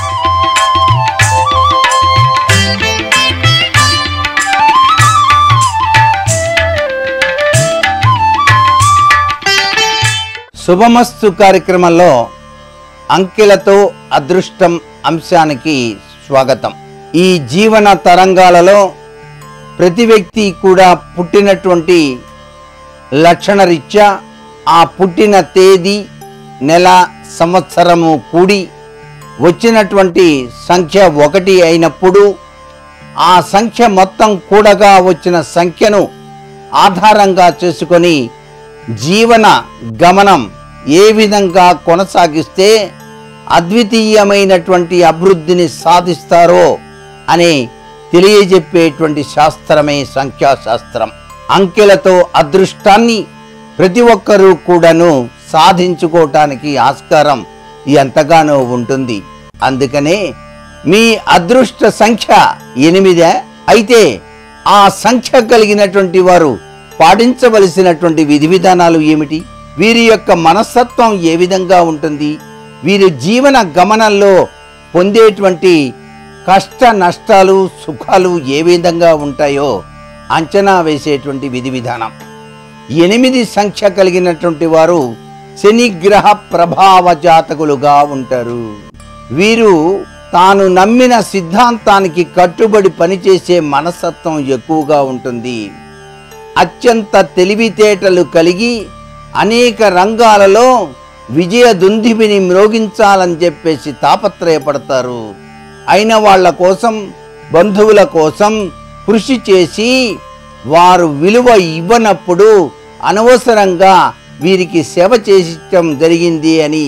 D: శుభమస్తు కార్యక్రమంలో అంకెలతో అదృష్టం అంశానికి స్వాగతం ఈ జీవన తరంగాలలో ప్రతి వ్యక్తి కూడా పుట్టినటువంటి లక్షణరీత్యా ఆ పుట్టిన తేదీ నెల సంవత్సరము కూడి వచ్చినటువంటి సంఖ్య ఒకటి అయినప్పుడు ఆ సంఖ్య మొత్తం కూడగా వచ్చిన సంఖ్యను ఆధారంగా చేసుకొని జీవన గమనం ఏ విధంగా కొనసాగిస్తే అద్వితీయమైనటువంటి అభివృద్ధిని సాధిస్తారో అని తెలియజెప్పేటువంటి శాస్త్రమే సంఖ్యాశాస్త్రం అంకెలతో అదృష్టాన్ని ప్రతి ఒక్కరూ కూడాను సాధించుకోవటానికి ఆస్కారం ఎంతగానో ఉంటుంది అందుకనే మీ అదృష్ట సంఖ్య ఎనిమిదే అయితే ఆ సంఖ్య కలిగినటువంటి వారు పాటించవలసినటువంటి విధి విధానాలు ఏమిటి వీరి యొక్క మనస్తత్వం ఏ విధంగా ఉంటుంది వీరి జీవన గమనంలో పొందేటువంటి కష్ట నష్టాలు సుఖాలు ఏ విధంగా ఉంటాయో అంచనా వేసేటువంటి విధి విధానం ఎనిమిది సంఖ్య కలిగినటువంటి వారు శనిగ్రహ ప్రభావ జాతకులుగా ఉంటారు వీరు తాను నమ్మిన సిద్ధాంతానికి కట్టుబడి పనిచేసే మనస్తత్వం ఎక్కువగా ఉంటుంది అత్యంత తెలివితేటలు కలిగి అనేక రంగాలలో విజయ దుందిబిని మ్రోగించాలని చెప్పేసి తాపత్రయపడతారు అయిన వాళ్ళ కోసం బంధువుల కోసం కృషి చేసి వారు విలువ ఇవ్వనప్పుడు అనవసరంగా వీరికి సేవ చేసడం జరిగింది అని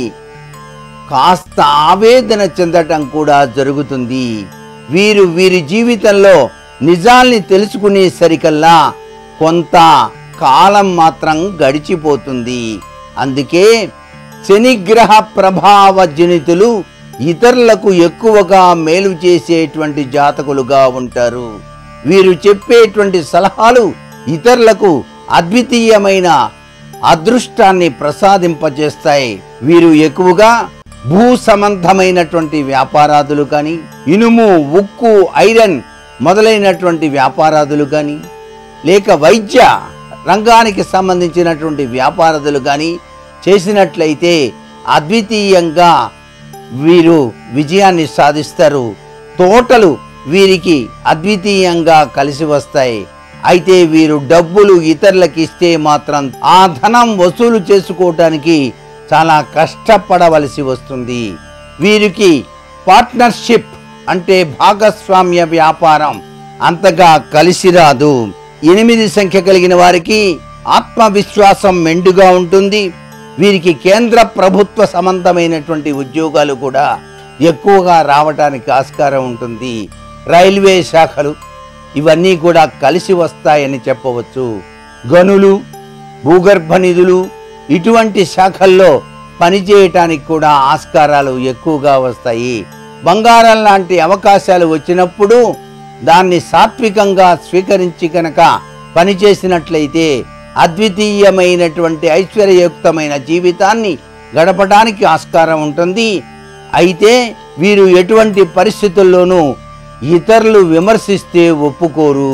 D: కాస్త ఆవేదన చెందటం కూడా జరుగుతుంది వీరు వీరి జీవితంలో నిజాల్ని తెలుసుకునేసరికల్లా కొంత కాలం మాత్రం గడిచిపోతుంది అందుకే శనిగ్రహ ప్రభావ జనితులు ఇతరులకు ఎక్కువగా మేలు చేసేటువంటి జాతకులుగా ఉంటారు వీరు చెప్పేటువంటి సలహాలు ఇతరులకు అద్వితీయమైన అదృష్టాన్ని ప్రసాదింపజేస్తాయి వీరు ఎక్కువగా భూ సంబంధమైనటువంటి వ్యాపారాదులు కానీ ఇనుము ఉక్కు ఐరన్ మొదలైనటువంటి వ్యాపారాదులు కానీ లేక వైద్య రంగానికి సంబంధించినటువంటి వ్యాపారాదులు కానీ చేసినట్లయితే అద్వితీయంగా వీరు విజయాన్ని సాధిస్తారు తోటలు వీరికి అద్వితీయంగా కలిసి వస్తాయి అయితే వీరు డబ్బులు ఇతరులకు ఇస్తే మాత్రం ఆ ధనం వసూలు చేసుకోవటానికి చాలా కష్టపడవలసి వస్తుంది వీరికి పార్ట్నర్షిప్ అంటే భాగస్వామ్య వ్యాపారం అంతగా కలిసి రాదు ఎనిమిది సంఖ్య కలిగిన వారికి ఆత్మవిశ్వాసం మెండుగా ఉంటుంది వీరికి కేంద్ర ప్రభుత్వ సంబంధమైనటువంటి ఉద్యోగాలు కూడా ఎక్కువగా రావటానికి ఆస్కారం ఉంటుంది రైల్వే శాఖలు ఇవన్నీ కూడా కలిసి వస్తాయని చెప్పవచ్చు గనులు భూగర్భ నిధులు ఇటువంటి శాఖల్లో పనిచేయటానికి కూడా ఆస్కారాలు ఎక్కువగా వస్తాయి బంగారం లాంటి అవకాశాలు వచ్చినప్పుడు దాన్ని సాత్వికంగా స్వీకరించి కనుక పనిచేసినట్లయితే అద్వితీయమైనటువంటి ఐశ్వర్యయుక్తమైన జీవితాన్ని గడపడానికి ఆస్కారం ఉంటుంది అయితే వీరు ఎటువంటి పరిస్థితుల్లోనూ ఇతరులు విమర్శిస్తే ఒప్పుకోరు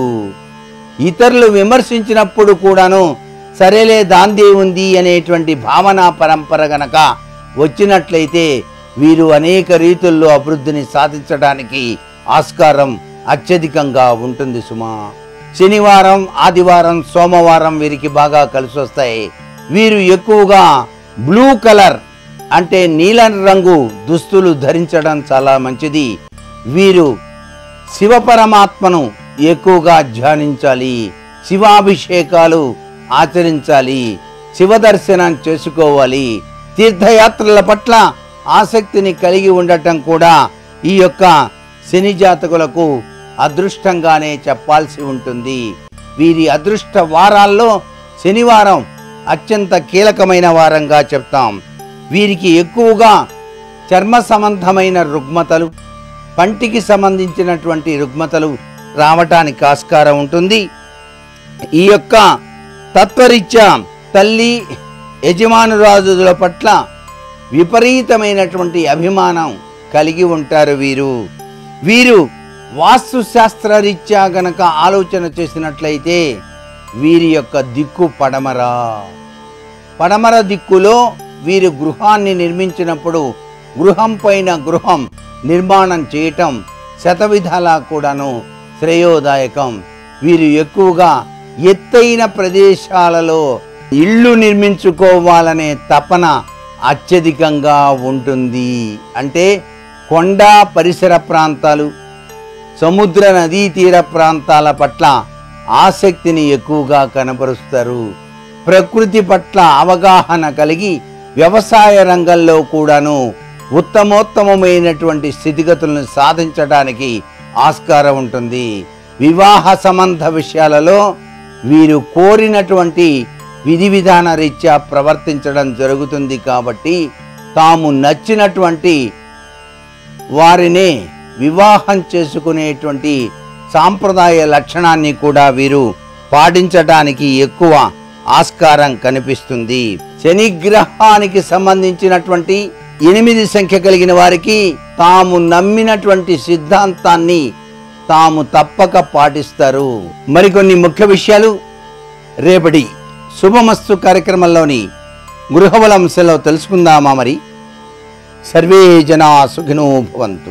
D: ఇతరులు విమర్శించినప్పుడు కూడాను సరేలే దాందే ఉంది అనేటువంటి భావన పరంపర గనక వచ్చినట్లయితే వీరు అనేక రీతుల్లో అభివృద్ధిని సాధించడానికి ఆస్కారం అత్యధికంగా ఉంటుంది సుమా శనివారం ఆదివారం సోమవారం వీరికి బాగా కలిసి వస్తాయి వీరు ఎక్కువగా బ్లూ కలర్ అంటే నీలం రంగు దుస్తులు ధరించడం చాలా మంచిది వీరు శివపరమాత్మను ఎక్కువగా ధ్యానించాలి శివాభిషేకాలు ఆచరించాలి శివ దర్శనం చేసుకోవాలి తీర్థయాత్రల పట్ల ఆసక్తిని కలిగి ఉండటం కూడా ఈ యొక్క శని జాతకులకు అదృష్టంగానే చెప్పాల్సి ఉంటుంది వీరి అదృష్ట వారాల్లో శనివారం అత్యంత కీలకమైన వారంగా చెప్తాం వీరికి ఎక్కువగా చర్మ సంబంధమైన రుగ్మతలు పంటికి సంబంధించినటువంటి రుగ్మతలు రావటానికి ఆస్కారం ఉంటుంది ఈ యొక్క తత్వరీత్యా తల్లి యజమానురాజుల పట్ల విపరీతమైనటువంటి అభిమానం కలిగి ఉంటారు వీరు వీరు వాస్తు శాస్త్రరీత్యా గనక ఆలోచన చేసినట్లయితే వీరి యొక్క దిక్కు పడమరా పడమర దిక్కులో వీరు గృహాన్ని నిర్మించినప్పుడు గృహం పైన గృహం నిర్మాణం చేయటం శతవిధాలా కూడాను శ్రేయోదాయకం వీరు ఎక్కువగా ఎత్తైన ప్రదేశాలలో ఇళ్ళు నిర్మించుకోవాలనే తపన అత్యధికంగా ఉంటుంది అంటే కొండ పరిసర ప్రాంతాలు సముద్ర నదీ తీర ప్రాంతాల పట్ల ఆసక్తిని ఎక్కువగా కనబరుస్తారు ప్రకృతి పట్ల అవగాహన కలిగి వ్యవసాయ రంగంలో కూడాను ఉత్తమోత్తమమైనటువంటి స్థితిగతులను సాధించడానికి ఆస్కారం ఉంటుంది వివాహ సంబంధ విషయాలలో వీరు కోరినటువంటి విధి విధాన రీత్యా ప్రవర్తించడం జరుగుతుంది కాబట్టి తాము నచ్చినటువంటి వారిని వివాహం చేసుకునేటువంటి సాంప్రదాయ లక్షణాన్ని కూడా వీరు పాటించడానికి ఎక్కువ ఆస్కారం కనిపిస్తుంది శనిగ్రహానికి సంబంధించినటువంటి ఎనిమిది సంఖ్య కలిగిన వారికి తాము నమ్మినటువంటి సిద్ధాంతాన్ని తాము తప్పక పాటిస్తారు మరికొన్ని ముఖ్య విషయాలు రేపటి శుభమస్తు కార్యక్రమంలోని గృహబలంశంలో తెలుసుకుందామా మరి సర్వే జనా సుఖినో భవంతు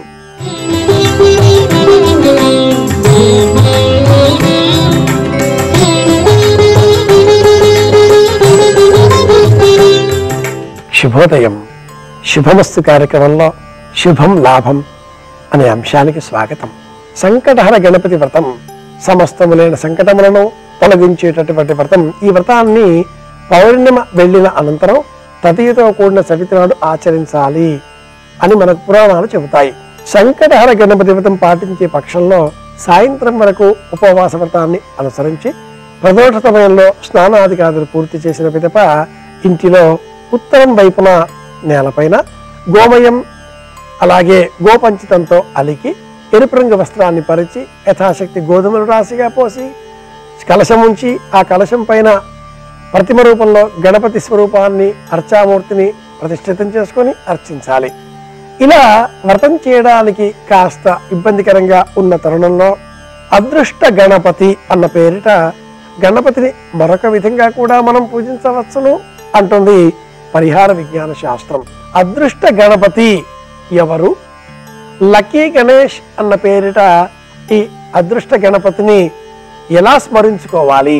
E: శుభోదయం శుభమస్తు కార్యక్రమంలో శుభం లాభం అనే అంశానికి స్వాగతం సంకటహర గణపతి వ్రతం సమస్తములైన సంకటములను తొలగించేటటువంటి వ్రతం ఈ వ్రతాన్ని పౌర్ణిమ వెళ్ళిన అనంతరం తదియతో కూడిన చవితి నాడు ఆచరించాలి అని మనకు పురాణాలు చెబుతాయి సంకటహర గణపతి వ్రతం పాటించే పక్షంలో సాయంత్రం వరకు ఉపవాస వ్రతాన్ని అనుసరించి ప్రదోష సమయంలో స్నానాధికారులు పూర్తి చేసిన పిదప ఇంటిలో ఉత్తరం వైపున నేలపైన గోమయం అలాగే గోపంచితంతో అలికి ఎరుపు రంగు వస్త్రాన్ని పరిచి యథాశక్తి గోధుమలు రాశిగా పోసి కలశం ఉంచి ఆ కలశం పైన ప్రతిమ రూపంలో గణపతి స్వరూపాన్ని అర్చామూర్తిని ప్రతిష్ఠితం చేసుకొని అర్చించాలి ఇలా వ్రతం చేయడానికి కాస్త ఇబ్బందికరంగా ఉన్న తరుణంలో అదృష్ట గణపతి అన్న పేరిట గణపతిని మరొక విధంగా కూడా మనం పూజించవచ్చును అంటుంది పరిహార విజ్ఞాన శాస్త్రం అదృష్ట గణపతి ఎవరు లక్కీ గణేష్ అన్న పేరిట ఈ అదృష్ట గణపతిని ఎలా స్మరించుకోవాలి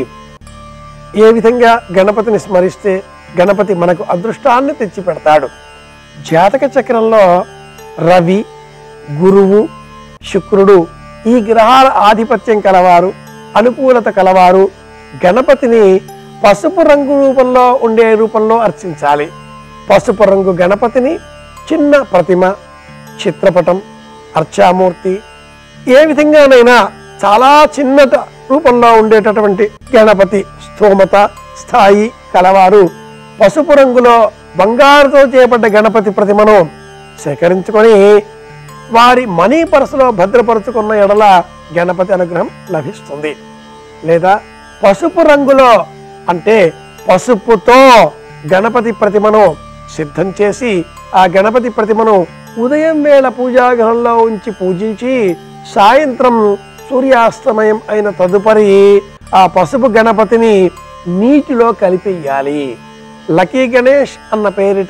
E: ఏ విధంగా గణపతిని స్మరిస్తే గణపతి మనకు అదృష్టాన్ని తెచ్చి పెడతాడు జాతక చక్రంలో రవి గురువు శుక్రుడు ఈ గ్రహాల ఆధిపత్యం కలవారు అనుకూలత కలవారు గణపతిని పసుపు రంగు రూపంలో ఉండే రూపంలో అర్చించాలి పసుపు రంగు గణపతిని చిన్న ప్రతిమ చిత్రపటం అర్చామూర్తి ఏ విధంగానైనా చాలా చిన్నట రూపంలో ఉండేటటువంటి గణపతి స్థూమత స్థాయి కలవారు పసుపు రంగులో బంగారుతో చేపడ్డ గణపతి ప్రతిమను సేకరించుకొని వారి మనీ పర్సులో భద్రపరుచుకున్న ఎడల గణపతి అనుగ్రహం లభిస్తుంది లేదా పసుపు రంగులో అంటే పసుపుతో గణపతి ప్రతిమను సిద్ధం చేసి ఆ గణపతి ప్రతిమను ఉదయం వేళ పూజాగృహంలో ఉంచి పూజించి సాయంత్రం సూర్యాస్తమయం అయిన తదుపరి ఆ పసుపు గణపతిని నీటిలో కలిపేయాలి లక్కీ గణేష్ అన్న పేరిట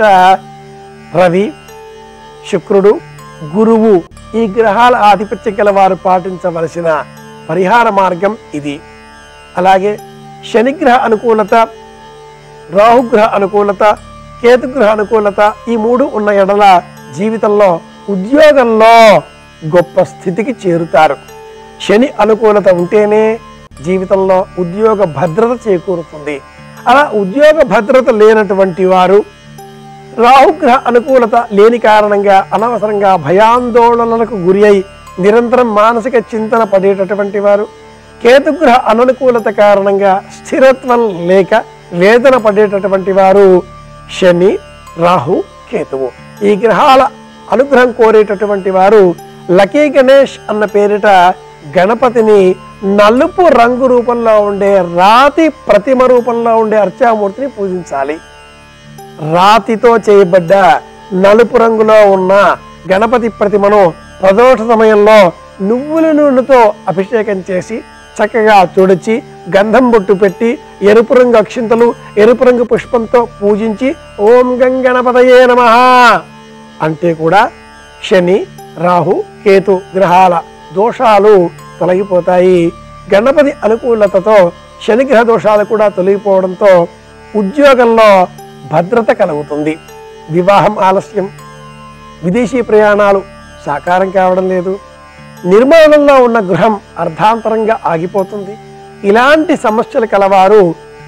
E: రవి శుక్రుడు గురువు ఈ గ్రహాల ఆధిపత్యం గల వారు పాటించవలసిన పరిహార మార్గం ఇది అలాగే శనిగ్రహ అనుకూలత రాహుగ్రహ అనుకూలత కేతుగ్రహ అనుకూలత ఈ మూడు ఉన్న ఎడల జీవితంలో ఉద్యోగంలో గొప్ప స్థితికి చేరుతారు శని అనుకూలత ఉంటేనే జీవితంలో ఉద్యోగ భద్రత చేకూరుతుంది అలా ఉద్యోగ భద్రత లేనటువంటి వారు రాహుగ్రహ అనుకూలత లేని కారణంగా అనవసరంగా భయాందోళనలకు గురి అయి నిరంతరం మానసిక చింతన పడేటటువంటి వారు కేతుగ్రహ అననుకూలత కారణంగా స్థిరత్వం లేక వేదన పడేటటువంటి వారు శని రాహు కేతువు ఈ గ్రహాల అనుగ్రహం కోరేటటువంటి వారు లకీ గణేష్ అన్న పేరిట గణపతిని నలుపు రంగు రూపంలో ఉండే రాతి ప్రతిమ రూపంలో ఉండే అర్చామూర్తిని పూజించాలి రాతితో చేయబడ్డ నలుపు రంగులో ఉన్న గణపతి ప్రతిమను ప్రదోష సమయంలో నువ్వుల నూనెతో అభిషేకం చేసి చక్కగా తుడిచి గంధం బొట్టు పెట్టి ఎరుపు రంగు అక్షింతలు ఎరుపు రంగు పుష్పంతో పూజించి ఓం గంగణపతయే నమ అంటే కూడా శని రాహు కేతు గ్రహాల దోషాలు తొలగిపోతాయి గణపతి అనుకూలతతో శనిగ్రహ దోషాలు కూడా తొలగిపోవడంతో ఉద్యోగంలో భద్రత కలుగుతుంది వివాహం ఆలస్యం విదేశీ ప్రయాణాలు సాకారం కావడం లేదు నిర్మాణంలో ఉన్న గృహం అర్ధాంతరంగా ఆగిపోతుంది ఇలాంటి సమస్యలు కలవారు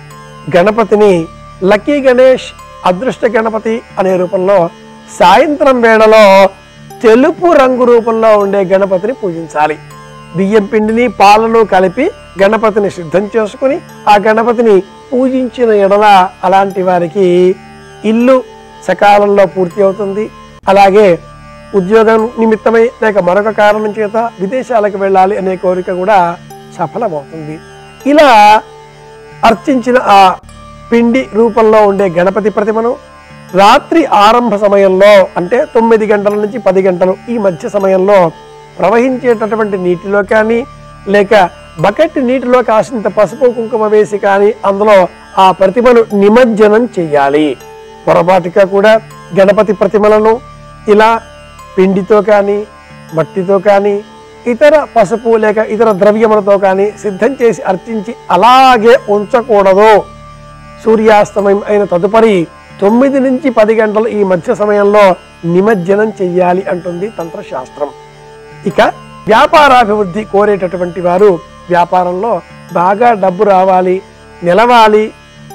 E: గణపతిని లక్కీ గణేష్ అదృష్ట గణపతి అనే రూపంలో సాయంత్రం వేళలో తెలుపు రంగు రూపంలో ఉండే గణపతిని పూజించాలి బియ్యం పిండిని పాలను కలిపి గణపతిని సిద్ధం చేసుకుని ఆ గణపతిని పూజించిన ఎడల అలాంటి వారికి ఇల్లు సకాలంలో పూర్తి అవుతుంది అలాగే ఉద్యోగం నిమిత్తమై లేక మరొక కారణం చేత విదేశాలకు వెళ్ళాలి అనే కోరిక కూడా సఫలమవుతుంది ఇలా అర్చించిన ఆ పిండి రూపంలో ఉండే గణపతి ప్రతిమను రాత్రి ఆరంభ సమయంలో అంటే తొమ్మిది గంటల నుంచి పది గంటలు ఈ మధ్య సమయంలో ప్రవహించేటటువంటి నీటిలో కానీ లేక బకెట్ నీటిలో కాసింత పసుపు కుంకుమ వేసి కానీ అందులో ఆ ప్రతిమను నిమజ్జనం చెయ్యాలి పొరపాటుగా కూడా గణపతి ప్రతిమలను ఇలా పిండితో కానీ మట్టితో కానీ ఇతర పసుపు లేక ఇతర ద్రవ్యములతో కానీ సిద్ధం చేసి అర్చించి అలాగే ఉంచకూడదు సూర్యాస్తమయం అయిన తదుపరి తొమ్మిది నుంచి పది గంటల ఈ మధ్య సమయంలో నిమజ్జనం చెయ్యాలి అంటుంది తంత్రశాస్త్రం ఇక వ్యాపారాభివృద్ధి కోరేటటువంటి వారు వ్యాపారంలో బాగా డబ్బు రావాలి నిలవాలి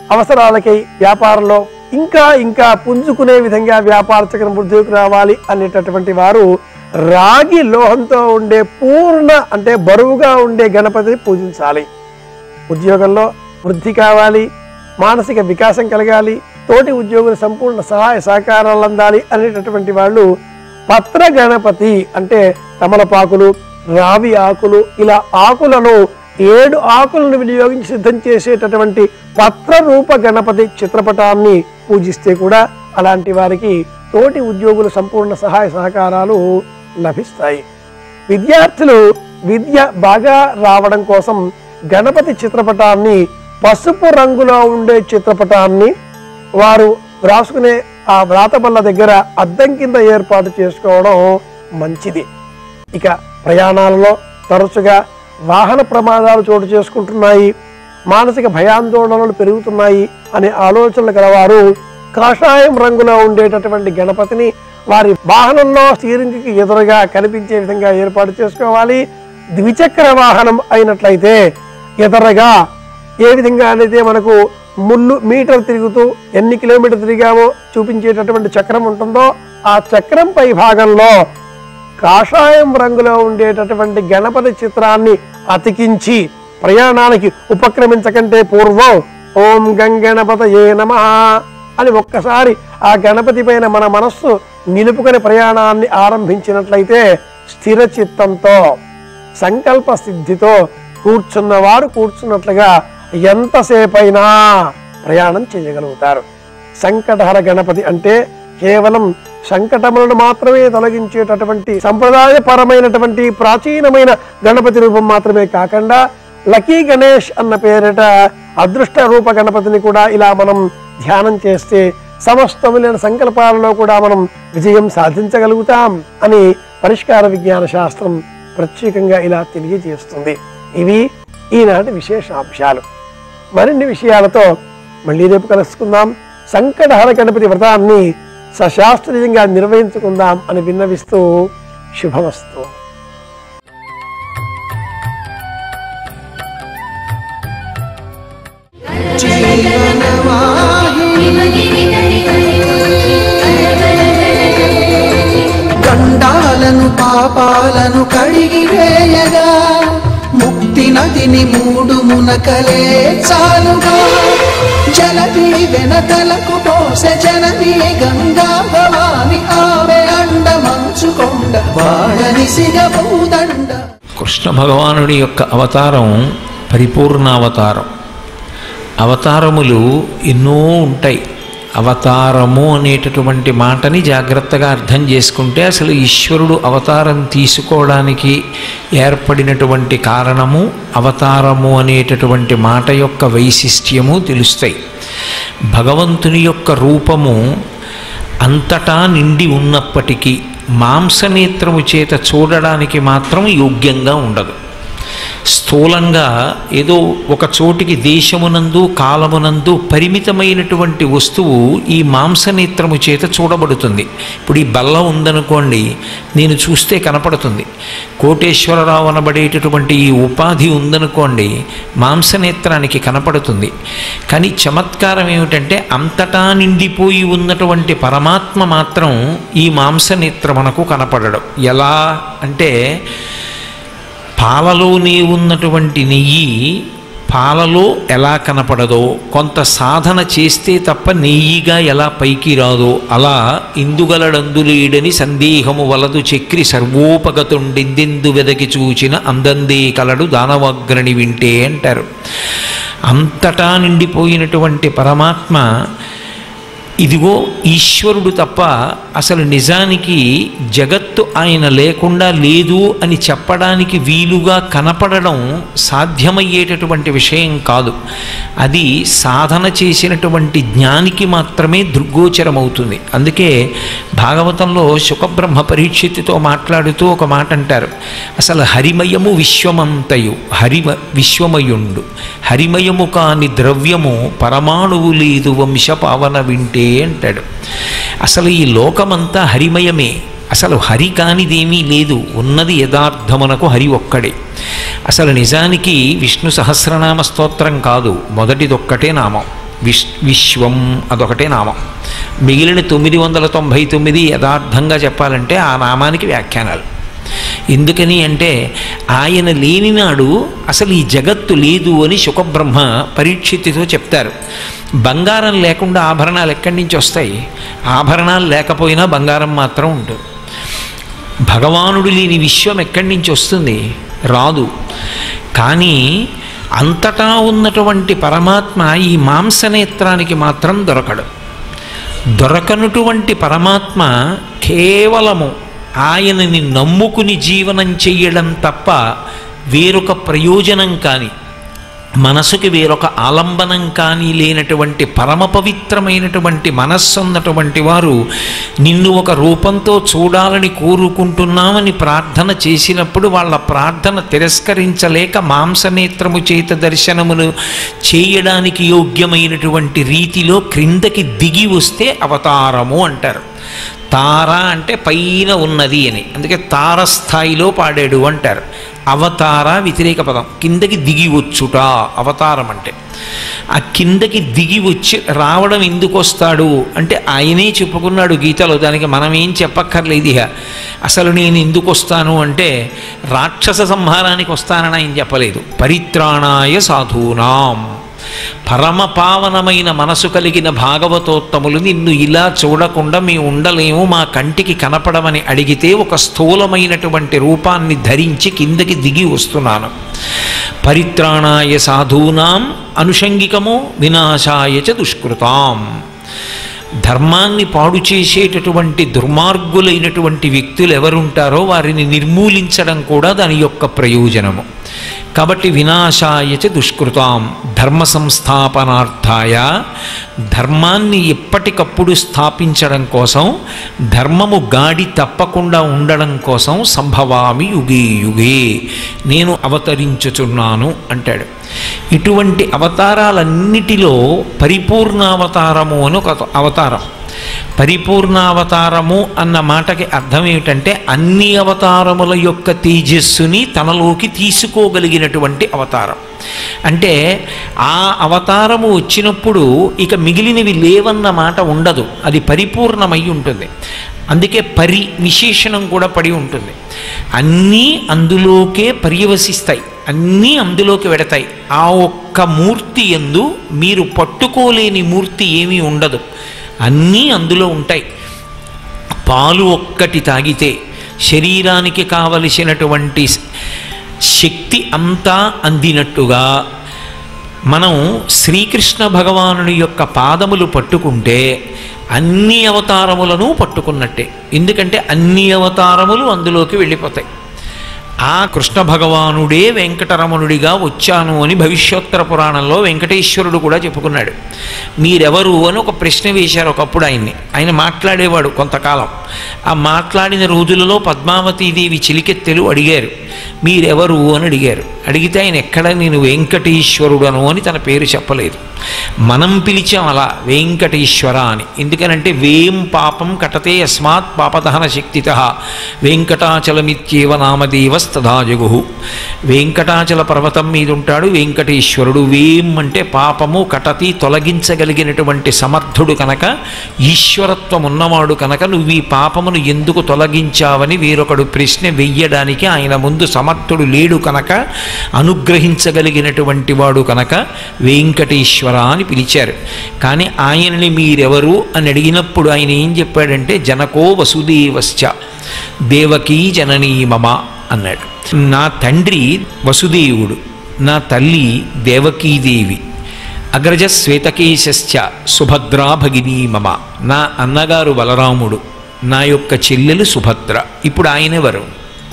E: అవసరాలకై వ్యాపారంలో ఇంకా ఇంకా పుంజుకునే విధంగా వ్యాపార చక్రం వృద్ధికి రావాలి అనేటటువంటి వారు రాగి లోహంతో ఉండే పూర్ణ అంటే బరువుగా ఉండే గణపతిని పూజించాలి ఉద్యోగంలో వృద్ధి కావాలి మానసిక వికాసం కలగాలి తోటి ఉద్యోగుల సంపూర్ణ సహాయ సహకారాలు అందాలి అనేటటువంటి వాళ్ళు పత్ర గణపతి అంటే తమలపాకులు రావి ఆకులు ఇలా ఆకులను ఏడు ఆకులను వినియోగించి సిద్ధం చేసేటటువంటి పత్ర రూప గణపతి చిత్రపటాన్ని పూజిస్తే కూడా అలాంటి వారికి తోటి ఉద్యోగుల సంపూర్ణ సహాయ సహకారాలు లభిస్తాయి విద్యార్థులు విద్య బాగా రావడం కోసం గణపతి చిత్రపటాన్ని పసుపు రంగులో ఉండే చిత్రపటాన్ని వారు వ్రాసుకునే ఆ వ్రాతబల్ల దగ్గర అద్దం కింద ఏర్పాటు చేసుకోవడం మంచిది ఇక ప్రయాణాలలో తరచుగా వాహన ప్రమాదాలు చోటు చేసుకుంటున్నాయి మానసిక భయాందోళనలు పెరుగుతున్నాయి అనే ఆలోచనలు గలవారు కాషాయం రంగులో ఉండేటటువంటి గణపతిని వారి వాహనంలో స్టీరింగ్ కి ఎదురుగా కనిపించే విధంగా ఏర్పాటు చేసుకోవాలి ద్విచక్ర వాహనం అయినట్లయితే ఎదురుగా ఏ విధంగా అయితే మనకు ముళ్ళు మీటర్ తిరుగుతూ ఎన్ని కిలోమీటర్ తిరిగామో చూపించేటటువంటి చక్రం ఉంటుందో ఆ చక్రం పై భాగంలో కాషాయం రంగులో ఉండేటటువంటి గణపతి చిత్రాన్ని అతికించి ప్రయాణానికి ఉపక్రమించకంటే పూర్వం ఓం గంగణపతయే నమ అని ఒక్కసారి ఆ గణపతి పైన మన మనస్సు నిలుపుకొని ప్రయాణాన్ని ఆరంభించినట్లయితే స్థిర చిత్తంతో సంకల్ప సిద్ధితో కూర్చున్నవారు కూర్చున్నట్లుగా ఎంతసేపైనా ప్రయాణం చేయగలుగుతారు సంకటహర గణపతి అంటే కేవలం సంకటములను మాత్రమే తొలగించేటటువంటి సంప్రదాయపరమైనటువంటి ప్రాచీనమైన గణపతి రూపం మాత్రమే కాకుండా లకీ గణేష్ అన్న పేరిట అదృష్ట రూప గణపతిని కూడా ఇలా మనం ధ్యానం చేస్తే సమస్తములైన సంకల్పాలలో కూడా మనం విజయం సాధించగలుగుతాం అని పరిష్కార విజ్ఞాన శాస్త్రం ప్రత్యేకంగా ఇలా తెలియజేస్తుంది ఇవి ఈనాటి విశేషాంశాలు మరిన్ని విషయాలతో మళ్ళీ రేపు కలుసుకుందాం సంకటహర గణపతి వ్రతాన్ని సశాస్త్రీయంగా నిర్వహించుకుందాం అని విన్నవిస్తూ శుభమస్తు
B: గండాలను పాపాలను కడిగివేయగా ముక్తి నదిని మూడు మునకలే చాలుగా జలది వెనకలకు పోసె జనని గంగా భవాని ఆమె అండ మంచుకొండ వాడని సిగబూదండ
F: కృష్ణ భగవానుడి యొక్క అవతారం పరిపూర్ణ అవతారం అవతారములు ఎన్నో ఉంటాయి అవతారము అనేటటువంటి మాటని జాగ్రత్తగా అర్థం చేసుకుంటే అసలు ఈశ్వరుడు అవతారం తీసుకోవడానికి ఏర్పడినటువంటి కారణము అవతారము అనేటటువంటి మాట యొక్క వైశిష్ట్యము తెలుస్తాయి భగవంతుని యొక్క రూపము అంతటా నిండి ఉన్నప్పటికీ మాంసనేత్రము చేత చూడడానికి మాత్రం యోగ్యంగా ఉండదు స్థూలంగా ఏదో ఒక చోటికి దేశమునందు కాలమునందు పరిమితమైనటువంటి వస్తువు ఈ మాంసనేత్రము చేత చూడబడుతుంది ఇప్పుడు ఈ బల్ల ఉందనుకోండి నేను చూస్తే కనపడుతుంది కోటేశ్వరరావు అనబడేటటువంటి ఈ ఉపాధి ఉందనుకోండి మాంసనేత్రానికి కనపడుతుంది కానీ చమత్కారం ఏమిటంటే అంతటా నిండిపోయి ఉన్నటువంటి పరమాత్మ మాత్రం ఈ మాంసనేత్రమునకు కనపడడం ఎలా అంటే పాలలోనే ఉన్నటువంటి నెయ్యి పాలలో ఎలా కనపడదో కొంత సాధన చేస్తే తప్ప నెయ్యిగా ఎలా పైకి రాదో అలా ఇందుగలడందులేడని సందేహము వలదు చక్రి సర్వోపగతుండిందెందు వెదకి చూచిన అందందే కలడు దానవగ్రణి వింటే అంటారు అంతటా నిండిపోయినటువంటి పరమాత్మ ఇదిగో ఈశ్వరుడు తప్ప అసలు నిజానికి జగత్తు ఆయన లేకుండా లేదు అని చెప్పడానికి వీలుగా కనపడడం సాధ్యమయ్యేటటువంటి విషయం కాదు అది సాధన చేసినటువంటి జ్ఞానికి మాత్రమే దృగ్గోచరమవుతుంది అందుకే భాగవతంలో సుఖబ్రహ్మ పరీక్షిత్తుతో మాట్లాడుతూ ఒక మాట అంటారు అసలు హరిమయము విశ్వమంతయు హరిమ విశ్వమయుండు హరిమయము కాని ద్రవ్యము పరమాణువు లేదు వంశ పావన వింటే అంటాడు అసలు ఈ లోకమంతా హరిమయమే అసలు హరి కానిదేమీ లేదు ఉన్నది యథార్థమునకు హరి ఒక్కడే అసలు నిజానికి విష్ణు సహస్రనామ స్తోత్రం కాదు మొదటిదొక్కటే నామం విశ్ విశ్వం అదొకటే నామం మిగిలిన తొమ్మిది వందల తొంభై తొమ్మిది యథార్థంగా చెప్పాలంటే ఆ నామానికి వ్యాఖ్యానాలు ఎందుకని అంటే ఆయన లేని నాడు అసలు ఈ జగత్తు లేదు అని శుకబ్రహ్మ పరీక్షిత్తుతో చెప్తారు బంగారం లేకుండా ఆభరణాలు ఎక్కడి నుంచి వస్తాయి ఆభరణాలు లేకపోయినా బంగారం మాత్రం ఉంటుంది భగవానుడు లేని విశ్వం ఎక్కడి నుంచి వస్తుంది రాదు కానీ అంతటా ఉన్నటువంటి పరమాత్మ ఈ మాంసనేత్రానికి మాత్రం దొరకడు దొరకనటువంటి పరమాత్మ కేవలము ఆయనని నమ్ముకుని జీవనం చెయ్యడం తప్ప వేరొక ప్రయోజనం కానీ మనసుకి వేరొక ఆలంబనం కానీ లేనటువంటి పరమ పవిత్రమైనటువంటి మనస్సు ఉన్నటువంటి వారు నిన్ను ఒక రూపంతో చూడాలని కోరుకుంటున్నామని ప్రార్థన చేసినప్పుడు వాళ్ళ ప్రార్థన తిరస్కరించలేక మాంసనేత్రము చేత దర్శనమును చేయడానికి యోగ్యమైనటువంటి రీతిలో క్రిందకి దిగి వస్తే అవతారము అంటారు తార అంటే పైన ఉన్నది అని అందుకే తారస్థాయిలో పాడాడు అంటారు అవతార వ్యతిరేక పదం కిందకి దిగి వచ్చుట అవతారం అంటే ఆ కిందకి దిగి వచ్చి రావడం ఎందుకు వస్తాడు అంటే ఆయనే చెప్పుకున్నాడు గీతలో దానికి మనం ఏం చెప్పక్కర్లేదు ఇక అసలు నేను ఎందుకు వస్తాను అంటే రాక్షస సంహారానికి వస్తానని ఆయన చెప్పలేదు పరిత్రాణాయ సాధూనాం పరమ పావనమైన మనసు కలిగిన భాగవతోత్తములు నిన్ను ఇలా చూడకుండా మేము ఉండలేము మా కంటికి కనపడమని అడిగితే ఒక స్థూలమైనటువంటి రూపాన్ని ధరించి కిందకి దిగి వస్తున్నాను పరిత్రాణాయ సాధూనాం అనుషంగికము వినాశాయ చ దుష్కృతాం ధర్మాన్ని పాడు చేసేటటువంటి దుర్మార్గులైనటువంటి వ్యక్తులు ఎవరుంటారో వారిని నిర్మూలించడం కూడా దాని యొక్క ప్రయోజనము కాబట్టి వినాశాయ చ దుష్కృతాం ధర్మ సంస్థాపనార్థాయ ధర్మాన్ని ఎప్పటికప్పుడు స్థాపించడం కోసం ధర్మము గాడి తప్పకుండా ఉండడం కోసం సంభవామి యుగే యుగే నేను అవతరించుచున్నాను అంటాడు ఇటువంటి అవతారాలన్నిటిలో పరిపూర్ణావతారము అని ఒక అవతారం పరిపూర్ణావతారము అన్న మాటకి అర్థం ఏమిటంటే అన్ని అవతారముల యొక్క తేజస్సుని తనలోకి తీసుకోగలిగినటువంటి అవతారం అంటే ఆ అవతారము వచ్చినప్పుడు ఇక మిగిలినవి లేవన్న మాట ఉండదు అది పరిపూర్ణమై ఉంటుంది అందుకే పరి విశేషణం కూడా పడి ఉంటుంది అన్నీ అందులోకే పర్యవసిస్తాయి అన్నీ అందులోకి వెడతాయి ఆ ఒక్క మూర్తి ఎందు మీరు పట్టుకోలేని మూర్తి ఏమీ ఉండదు అన్నీ అందులో ఉంటాయి పాలు ఒక్కటి తాగితే శరీరానికి కావలసినటువంటి శక్తి అంతా అందినట్టుగా మనం శ్రీకృష్ణ భగవానుని యొక్క పాదములు పట్టుకుంటే అన్ని అవతారములను పట్టుకున్నట్టే ఎందుకంటే అన్ని అవతారములు అందులోకి వెళ్ళిపోతాయి ఆ కృష్ణ భగవానుడే వెంకటరమణుడిగా వచ్చాను అని భవిష్యోత్తర పురాణంలో వెంకటేశ్వరుడు కూడా చెప్పుకున్నాడు మీరెవరు అని ఒక ప్రశ్న వేశారు ఒకప్పుడు ఆయన్ని ఆయన మాట్లాడేవాడు కొంతకాలం ఆ మాట్లాడిన రోజులలో పద్మావతీదేవి చిలికెత్తెలు అడిగారు మీరెవరు అని అడిగారు అడిగితే ఆయన ఎక్కడ నేను వెంకటేశ్వరుడను అని తన పేరు చెప్పలేదు మనం పిలిచాం అలా వెంకటేశ్వర అని ఎందుకనంటే వేం పాపం కటతే అస్మాత్ పాపదహన శక్తిత వెంకటాచలమిత్యేవ నామదేవస్తదా జగు వెంకటాచల పర్వతం మీద ఉంటాడు వెంకటేశ్వరుడు వేం అంటే పాపము కటతి తొలగించగలిగినటువంటి సమర్థుడు కనుక ఈశ్వరత్వం ఉన్నవాడు కనుక నువ్వు ఈ పాపమును ఎందుకు తొలగించావని వేరొకడు ప్రశ్న వెయ్యడానికి ఆయన ముందు సమర్థుడు లేడు కనుక అనుగ్రహించగలిగినటువంటి వాడు కనుక వెంకటేశ్వర అని పిలిచారు కానీ ఆయనని మీరెవరు అని అడిగినప్పుడు ఆయన ఏం చెప్పాడంటే జనకో వసుదేవశ్చ దేవకీ జననీ మమ అన్నాడు నా తండ్రి వసుదేవుడు నా తల్లి దేవకీదేవి అగ్రజ శ్వేతకేశ్చ సుభద్రా భగినీ మమ నా అన్నగారు బలరాముడు నా యొక్క చెల్లెలు సుభద్ర ఇప్పుడు ఆయనెవరు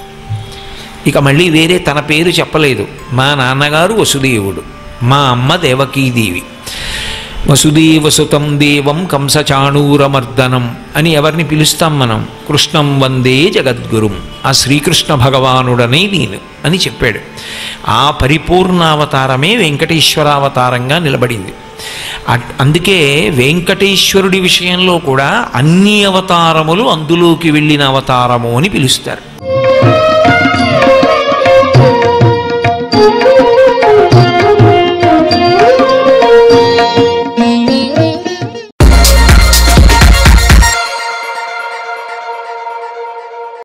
F: ఇక మళ్ళీ వేరే తన పేరు చెప్పలేదు మా నాన్నగారు వసుదేవుడు మా అమ్మ దేవకీదేవి వసుదేవసుతం దేవం కంసచాణూరమర్దనం అని ఎవరిని పిలుస్తాం మనం కృష్ణం వందే జగద్గురుం ఆ శ్రీకృష్ణ భగవానుడనే నేను అని చెప్పాడు ఆ పరిపూర్ణావతారమే వెంకటేశ్వరావతారంగా నిలబడింది అట్- అందుకే వెంకటేశ్వరుడి విషయంలో కూడా అన్ని అవతారములు అందులోకి వెళ్ళిన అవతారము అని పిలుస్తారు